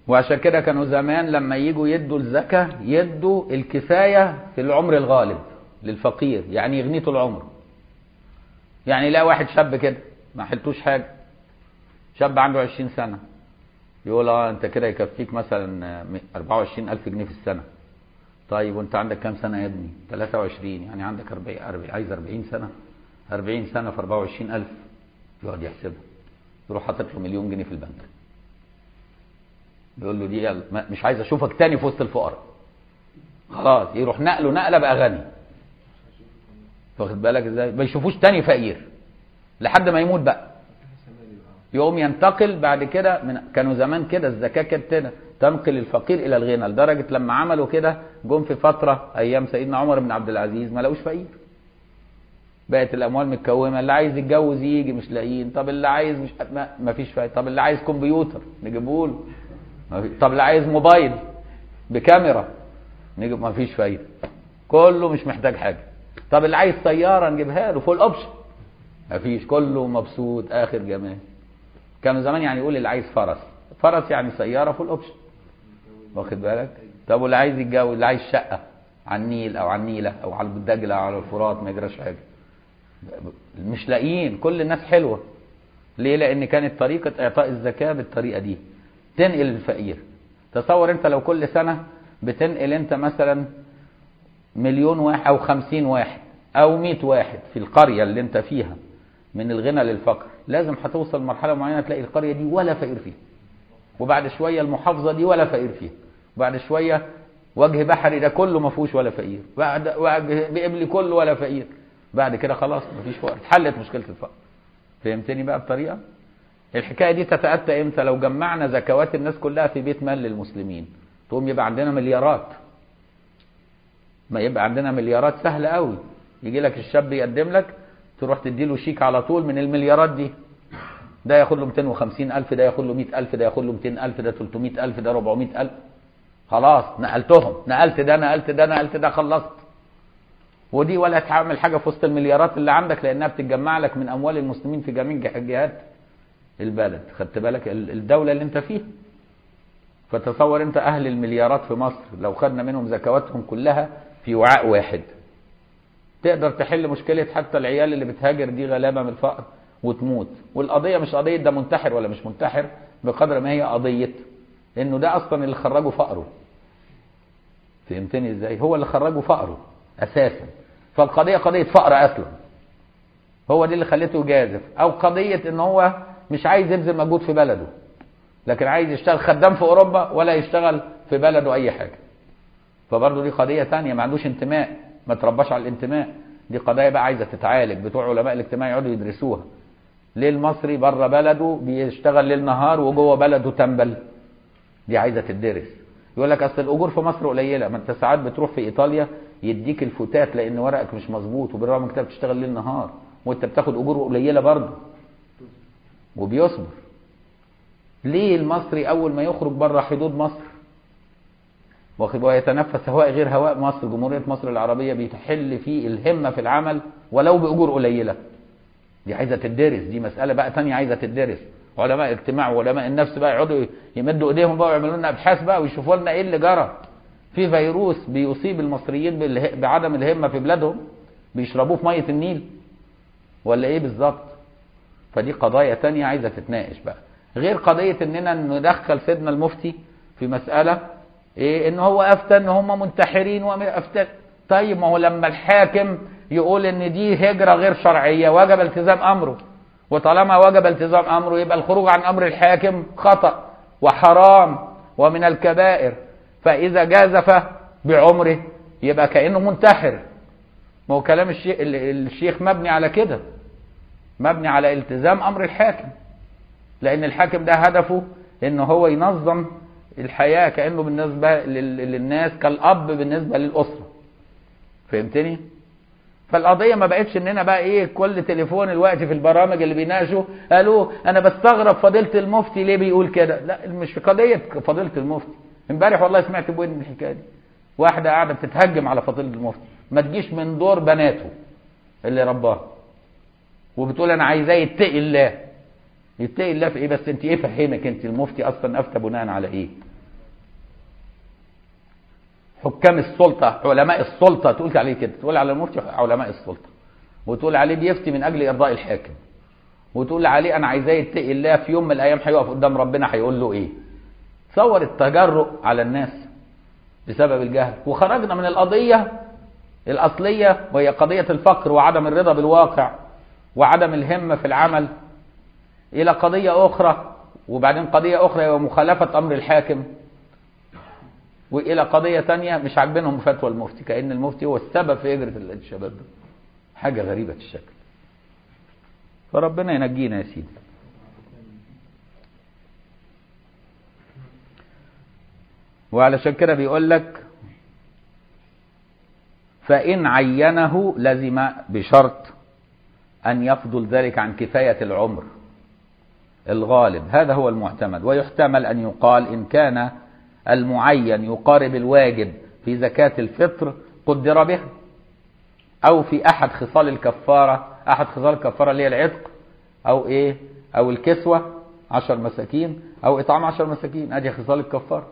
وعشان كده كانوا زمان لما يجوا يدوا الزكاة يدوا الكفاية في العمر الغالب للفقير يعني يغنيه طول عمره يعني لا واحد شاب كده ما حلتوش حاجة شاب عنده 20 سنة يقول اه انت كده يكفيك مثلا 24 ألف جنيه في السنة طيب وانت عندك كام سنة يا ابني 23 يعني عندك 40 40 عايز 40 سنة 40 سنة في 24 ألف يقعد يحسبها يروح حاطط له مليون جنيه في البنك يقول له دي يلا ما- مش عايز اشوفك تاني في وسط الفقراء خلاص يروح نقله نقله بقى غني واخد بالك ازاي ما يشوفوش تاني فقير لحد ما يموت بقى يقوم ينتقل بعد كده من كانوا زمان كده الزكاه كانت كده تنقل الفقير الى الغنى لدرجه لما عملوا كده جم في فتره ايام سيدنا عمر بن عبد العزيز ما لقوش فقير بقت الاموال متكومه اللي عايز يتجوز يجي مش لاقيين طب اللي عايز مش ما, ما فيش فايده طب اللي عايز كمبيوتر نجيبه له ما في- طب اللي عايز موبايل بكاميرا نجيب ما فيش فايده كله مش محتاج حاجه طب اللي عايز سياره نجيبها له فول اوبشن ما فيش كله مبسوط اخر جمال كانوا زمان يعني يقول اللي عايز فرس فرس يعني سياره فول اوبشن واخد بالك طب واللي عايز يتجوز اللي عايز شقه على النيل او على النيله او على الدجله او على الفرات ما يجراش حاجه مش لاقيين كل الناس حلوه ليه لان كانت طريقه اعطاء الزكاه بالطريقه دي تنقل الفقير تصور انت لو كل سنه بتنقل انت مثلا مليون واحد او خمسين واحد او مئة واحد في القرية اللي انت فيها من الغنى للفقر لازم هتوصل لمرحلة معينة تلاقي القرية دي ولا فقير فيها وبعد شوية المحافظة دي ولا فقير فيها وبعد شوية وجه بحري ده كله ما فيهوش ولا فقير بعد وجه بقبلي كله ولا فقير بعد كده خلاص مفيش فقر اتحلت مشكلة الفقر فهمتني بقى بطريقة الحكاية دي تتأتى امتى لو جمعنا زكوات الناس كلها في بيت مال للمسلمين تقوم يبقى عندنا مليارات ما يبقى عندنا مليارات سهلة قوي يجي لك الشاب يقدم لك تروح تدي له شيك على طول من المليارات دي ده ياخد له 250 ألف ده ياخد له 100 ألف ده ياخد له 200 ألف ده 300 ألف ده 400 ألف خلاص نقلتهم نقلت ده نقلت ده نقلت ده خلصت ودي ولا تعمل حاجة في وسط المليارات اللي عندك لأنها بتتجمع لك من أموال المسلمين في جميع جهات البلد خدت بالك ال- الدولة اللي انت فيها فتصور انت اهل المليارات في مصر لو خدنا منهم زكواتهم كلها في وعاء واحد تقدر تحل مشكلة حتى العيال اللي بتهاجر دي غلابة من الفقر وتموت والقضية مش قضية ده منتحر ولا مش منتحر بقدر ما هي قضية انه ده اصلا اللي خرجه فقره فهمتني ازاي هو اللي خرجه فقره اساسا فالقضية قضية فقر اصلا هو دي اللي خلته يجازف او قضية ان هو مش عايز يبذل مجهود في بلده لكن عايز يشتغل خدام في اوروبا ولا يشتغل في بلده اي حاجة فبرضه دي قضية تانية ما عندوش انتماء ما ترباش على الانتماء دي قضايا بقى عايزة تتعالج بتوع علماء الاجتماع يقعدوا يدرسوها ليه المصري بره بلده بيشتغل ليل نهار وجوه بلده تنبل دي عايزة تدرس يقول لك اصل الاجور في مصر قليلة ما انت ساعات بتروح في ايطاليا يديك الفتات لان ورقك مش مظبوط وبالرغم من كده بتشتغل ليل نهار وانت بتاخد اجور قليلة برضه وبيصبر ليه المصري اول ما يخرج بره حدود مصر واخد ويتنفس هواء غير هواء مصر جمهورية مصر العربية بيتحل فيه الهمة في العمل ولو بأجور قليلة دي عايزة تدرس دي مسألة بقى تانية عايزة تدرس علماء اجتماع وعلماء النفس بقى يقعدوا يمدوا ايديهم بقى ويعملوا لنا ابحاث بقى ويشوفوا لنا ايه اللي جرى في فيروس بيصيب المصريين باله- بعدم الهمة في بلادهم بيشربوه في مية النيل ولا ايه بالظبط فدي قضايا تانية عايزة تتناقش بقى غير قضية اننا ندخل سيدنا المفتي في مسألة ايه ان هو افتى ان هم منتحرين وافتى طيب ما هو لما الحاكم يقول ان دي هجرة غير شرعية وجب التزام امره وطالما وجب التزام امره يبقى الخروج عن امر الحاكم خطأ وحرام ومن الكبائر فاذا جازف بعمره يبقى كأنه منتحر ما هو كلام الشيخ الشيخ مبني على كده مبني على التزام امر الحاكم لان الحاكم ده هدفه ان هو ينظم الحياة كأنه بالنسبة لل- للناس كالأب بالنسبة للأسرة فهمتني فالقضية ما بقتش اننا بقى ايه كل تليفون الوقت في البرامج اللي بيناقشوا قالوا انا بستغرب فضيلة المفتي ليه بيقول كده لا مش في قضية فضيلة المفتي امبارح والله سمعت بودني الحكاية دي واحدة قاعدة بتتهجم على فضيلة المفتي ما تجيش من دور بناته اللي رباه وبتقول انا عايزاه يتقي الله يتقي الله في ايه بس انت ايه فهمك انت المفتي اصلا افتى بناء على ايه حكام السلطة علماء السلطة تقول عليه كده تقول على المفتي علماء السلطة وتقول عليه بيفتي من أجل إرضاء الحاكم وتقول عليه أنا عايزاه يتقي الله في يوم من الأيام هيقف قدام ربنا هيقول له إيه تصور التجرؤ على الناس بسبب الجهل وخرجنا من القضية الأصلية وهي قضية الفقر وعدم الرضا بالواقع وعدم الهمة في العمل إلى قضية أخرى وبعدين قضية أخرى هي مخالفة أمر الحاكم وإلى قضية تانية مش عاجبينهم فتوى المفتي كأن المفتي هو السبب في هجرة الشباب ده حاجة غريبة الشكل فربنا ينجينا يا سيدي وعلشان كده بيقول لك فإن عينه لزم بشرط أن يفضل ذلك عن كفاية العمر الغالب هذا هو المعتمد ويحتمل أن يقال إن كان المعين يقارب الواجب في زكاة الفطر قدر به أو في أحد خصال الكفارة أحد خصال الكفارة اللي هي العتق أو إيه أو الكسوة عشر مساكين أو إطعام عشر مساكين أدي خصال الكفارة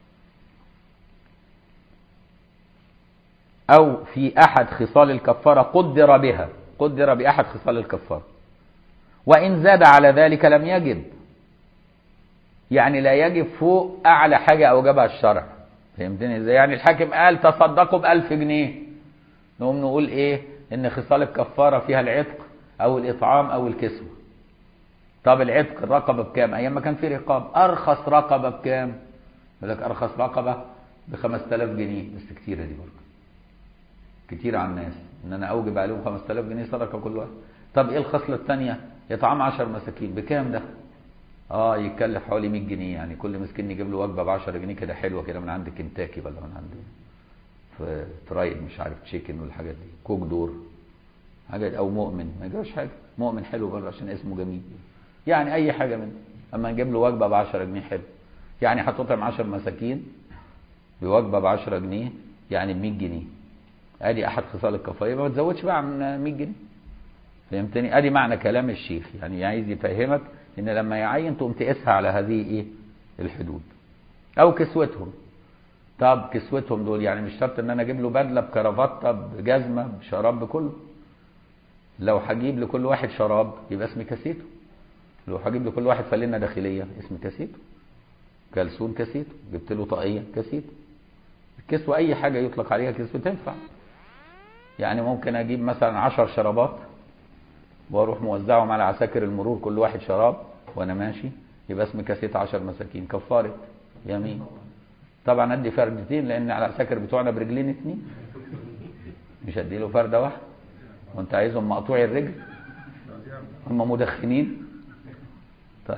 أو في أحد خصال الكفارة قدر بها قدر بأحد خصال الكفارة وإن زاد على ذلك لم يجب يعني لا يجب فوق أعلى حاجة أوجبها الشرع فهمتني إزاي يعني الحاكم قال تصدقوا بألف جنيه نقوم نقول إيه إن خصال الكفارة فيها العتق أو الإطعام أو الكسوة طب العتق الرقبة بكام أيام ما كان في رقاب أرخص رقبة بكام يقول لك أرخص رقبة ب 5000 جنيه بس كتيرة دي برضه كتير على الناس ان انا اوجب عليهم 5000 جنيه صدقه كل واحد طب ايه الخصله الثانيه اطعام 10 مساكين بكام ده اه يتكلف حوالي 100 جنيه يعني كل مسكين يجيب له وجبه ب 10 جنيه كده حلوه كده من عند كنتاكي ولا من عند في ترايد مش عارف تشيكن والحاجات دي كوك دور حاجات او مؤمن ما يجيبش حاجه مؤمن حلو برضه عشان اسمه جميل يعني اي حاجه منه اما نجيب له وجبه ب 10 جنيه حلو يعني هتطعم 10 مساكين بوجبه ب 10 جنيه يعني ب 100 جنيه ادي احد خصال الكفاره يبقى ما تزودش بقى عن 100 جنيه فهمتني ادي معنى كلام الشيخ يعني عايز يفهمك ان لما يعين تقوم تقيسها على هذه ايه الحدود او كسوتهم طب كسوتهم دول يعني مش شرط ان انا اجيب له بدله بكرافته بجزمه بشراب بكله لو هجيب لكل واحد شراب يبقى اسم كاسيته لو هجيب لكل واحد فلينه داخليه اسم كاسيته كلسون كاسيته جبت له طاقيه كاسيته الكسوه اي حاجه يطلق عليها كسوه تنفع يعني ممكن اجيب مثلا عشر شرابات واروح موزعهم على عساكر المرور كل واحد شراب وانا ماشي يبقى اسم كاسيت عشر مساكين كفارة يمين طبعا ادي فردتين لان على العساكر بتوعنا برجلين اتنين مش ادي له فرده واحده وانت عايزهم مقطوعي الرجل هم مدخنين طيب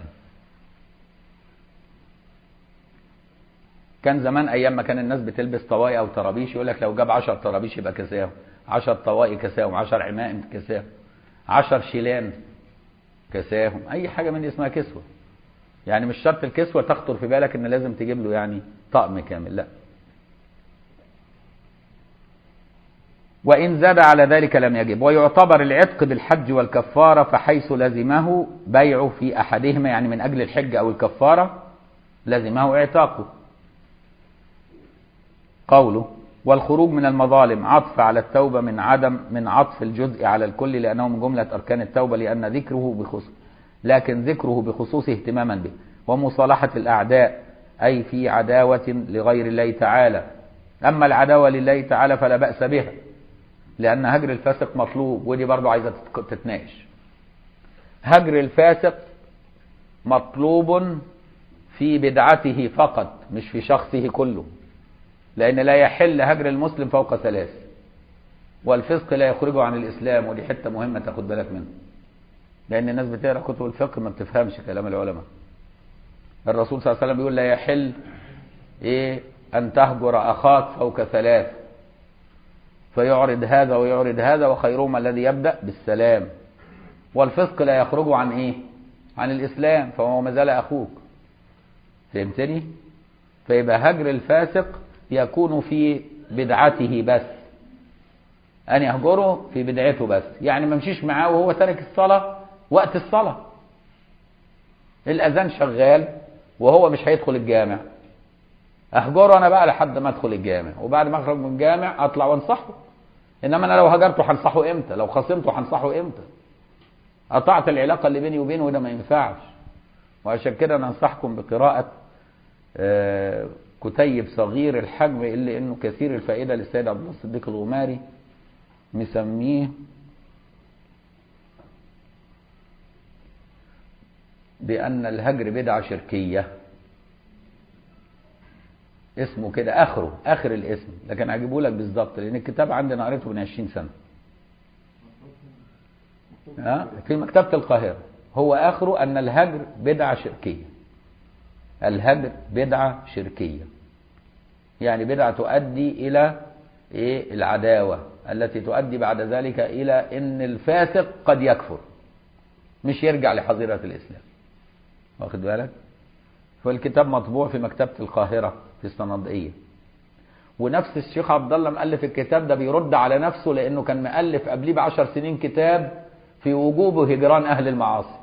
كان زمان ايام ما كان الناس بتلبس طواقي او طرابيش يقول لك لو جاب 10 طرابيش يبقى كساهم 10 طواقي كساهم 10 عمائم كساهم 10 شيلان كساهم اي حاجه من دي اسمها كسوه يعني مش شرط الكسوه تخطر في بالك ان لازم تجيب له يعني طقم كامل لا وإن زاد على ذلك لم يجب ويعتبر العتق بالحج والكفارة فحيث لزمه بيع في أحدهما يعني من أجل الحج أو الكفارة لزمه اعتاقه قوله والخروج من المظالم عطف على التوبة من عدم من عطف الجزء على الكل لأنه من جملة أركان التوبة لأن ذكره بخصوص لكن ذكره بخصوص اهتماما به ومصالحة الأعداء أي في عداوة لغير الله تعالى أما العداوة لله تعالى فلا بأس بها لأن هجر الفاسق مطلوب ودي برضو عايزة تتناقش هجر الفاسق مطلوب في بدعته فقط مش في شخصه كله لأن لا يحل هجر المسلم فوق ثلاث والفسق لا يخرجه عن الإسلام ودي حتة مهمة تاخد بالك منها لأن الناس بتقرأ كتب الفقه ما بتفهمش كلام العلماء الرسول صلى الله عليه وسلم بيقول لا يحل إيه أن تهجر أخاك فوق ثلاث فيعرض هذا ويعرض هذا وخيرهما الذي يبدأ بالسلام والفسق لا يخرج عن إيه عن الإسلام فهو ما زال أخوك فهمتني فيبقى هجر الفاسق يكون في بدعته بس أن يهجره في بدعته بس يعني ما مشيش معاه وهو تارك الصلاة وقت الصلاة الأذان شغال وهو مش هيدخل الجامع اهجره انا بقى لحد ما ادخل الجامع وبعد ما اخرج من الجامع اطلع وانصحه انما انا لو هجرته هنصحه امتى لو خصمته هنصحه امتى قطعت العلاقه اللي بيني وبينه وده ما ينفعش وعشان كده انا انصحكم بقراءه آه، كتيب صغير الحجم اللي انه كثير الفائده للسيد عبد الله الصديق الغماري مسميه بأن الهجر بدعة شركية اسمه كده آخره آخر الاسم لكن هجيبه لك بالظبط لأن الكتاب عندنا قريته من 20 سنة ها؟ في مكتبة القاهرة هو آخره أن الهجر بدعة شركية الهجر بدعة شركية يعني بدعة تؤدي إلى إيه العداوة التي تؤدي بعد ذلك إلى أن الفاسق قد يكفر مش يرجع لحظيرة الإسلام واخد بالك فالكتاب مطبوع في مكتبة القاهرة في الصنادقية ونفس الشيخ عبد الله مؤلف الكتاب ده بيرد على نفسه لأنه كان مؤلف قبليه بعشر سنين كتاب في وجوب هجران أهل المعاصي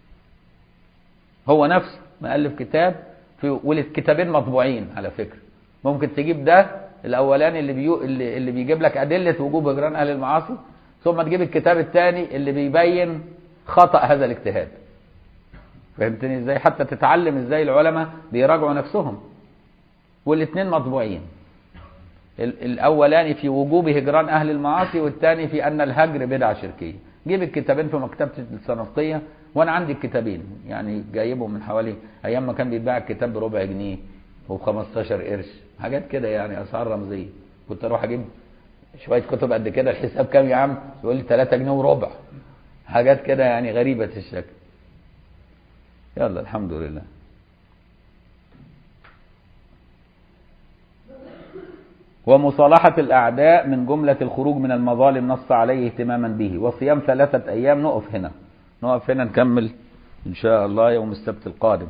هو نفسه مؤلف كتاب في والكتابين مطبوعين على فكرة ممكن تجيب ده الاولاني اللي بيو اللي, اللي بيجيب لك ادله وجوب هجران اهل المعاصي ثم تجيب الكتاب الثاني اللي بيبين خطا هذا الاجتهاد فهمتني ازاي حتى تتعلم ازاي العلماء بيراجعوا نفسهم والاثنين مطبوعين ال- الاولاني في وجوب هجران اهل المعاصي والثاني في ان الهجر بدعه شركيه جيب الكتابين في مكتبه الصنفطيه وانا عندي الكتابين يعني جايبهم من حوالي ايام ما كان بيتباع الكتاب بربع جنيه وب 15 قرش حاجات كده يعني اسعار رمزيه كنت اروح اجيب شويه كتب قد كده الحساب كام يا عم يقول لي 3 جنيه وربع حاجات كده يعني غريبه الشكل يلا الحمد لله ومصالحة الأعداء من جملة الخروج من المظالم نص عليه اهتماما به وصيام ثلاثة أيام نقف هنا نقف هنا نكمل إن شاء الله يوم السبت القادم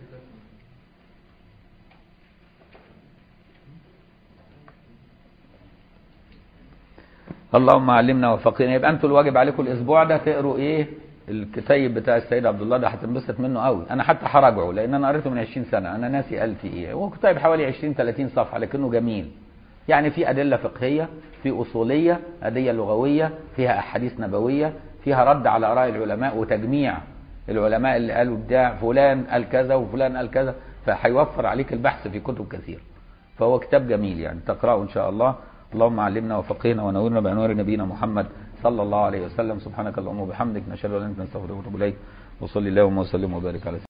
اللهم علمنا وفقنا يبقى انتوا الواجب عليكم الاسبوع ده تقروا ايه الكتيب بتاع السيد عبد الله ده هتنبسط منه قوي انا حتى هراجعه لان انا قريته من 20 سنه انا ناسي قال فيه ايه هو كتيب حوالي 20 30 صفحه لكنه جميل يعني في ادله فقهيه في اصوليه ادله لغويه فيها احاديث نبويه فيها رد على اراء العلماء وتجميع العلماء اللي قالوا بتاع فلان قال كذا وفلان قال كذا فهيوفر عليك البحث في كتب كثير فهو كتاب جميل يعني تقراه ان شاء الله اللهم علمنا وفقهنا ونورنا بانوار نبينا محمد صلى الله عليه وسلم سبحانك اللهم وبحمدك نشهد ان لا اله الا انت نستغفرك ونتوب اليك وصلي اللهم وسلم وبارك على سيدنا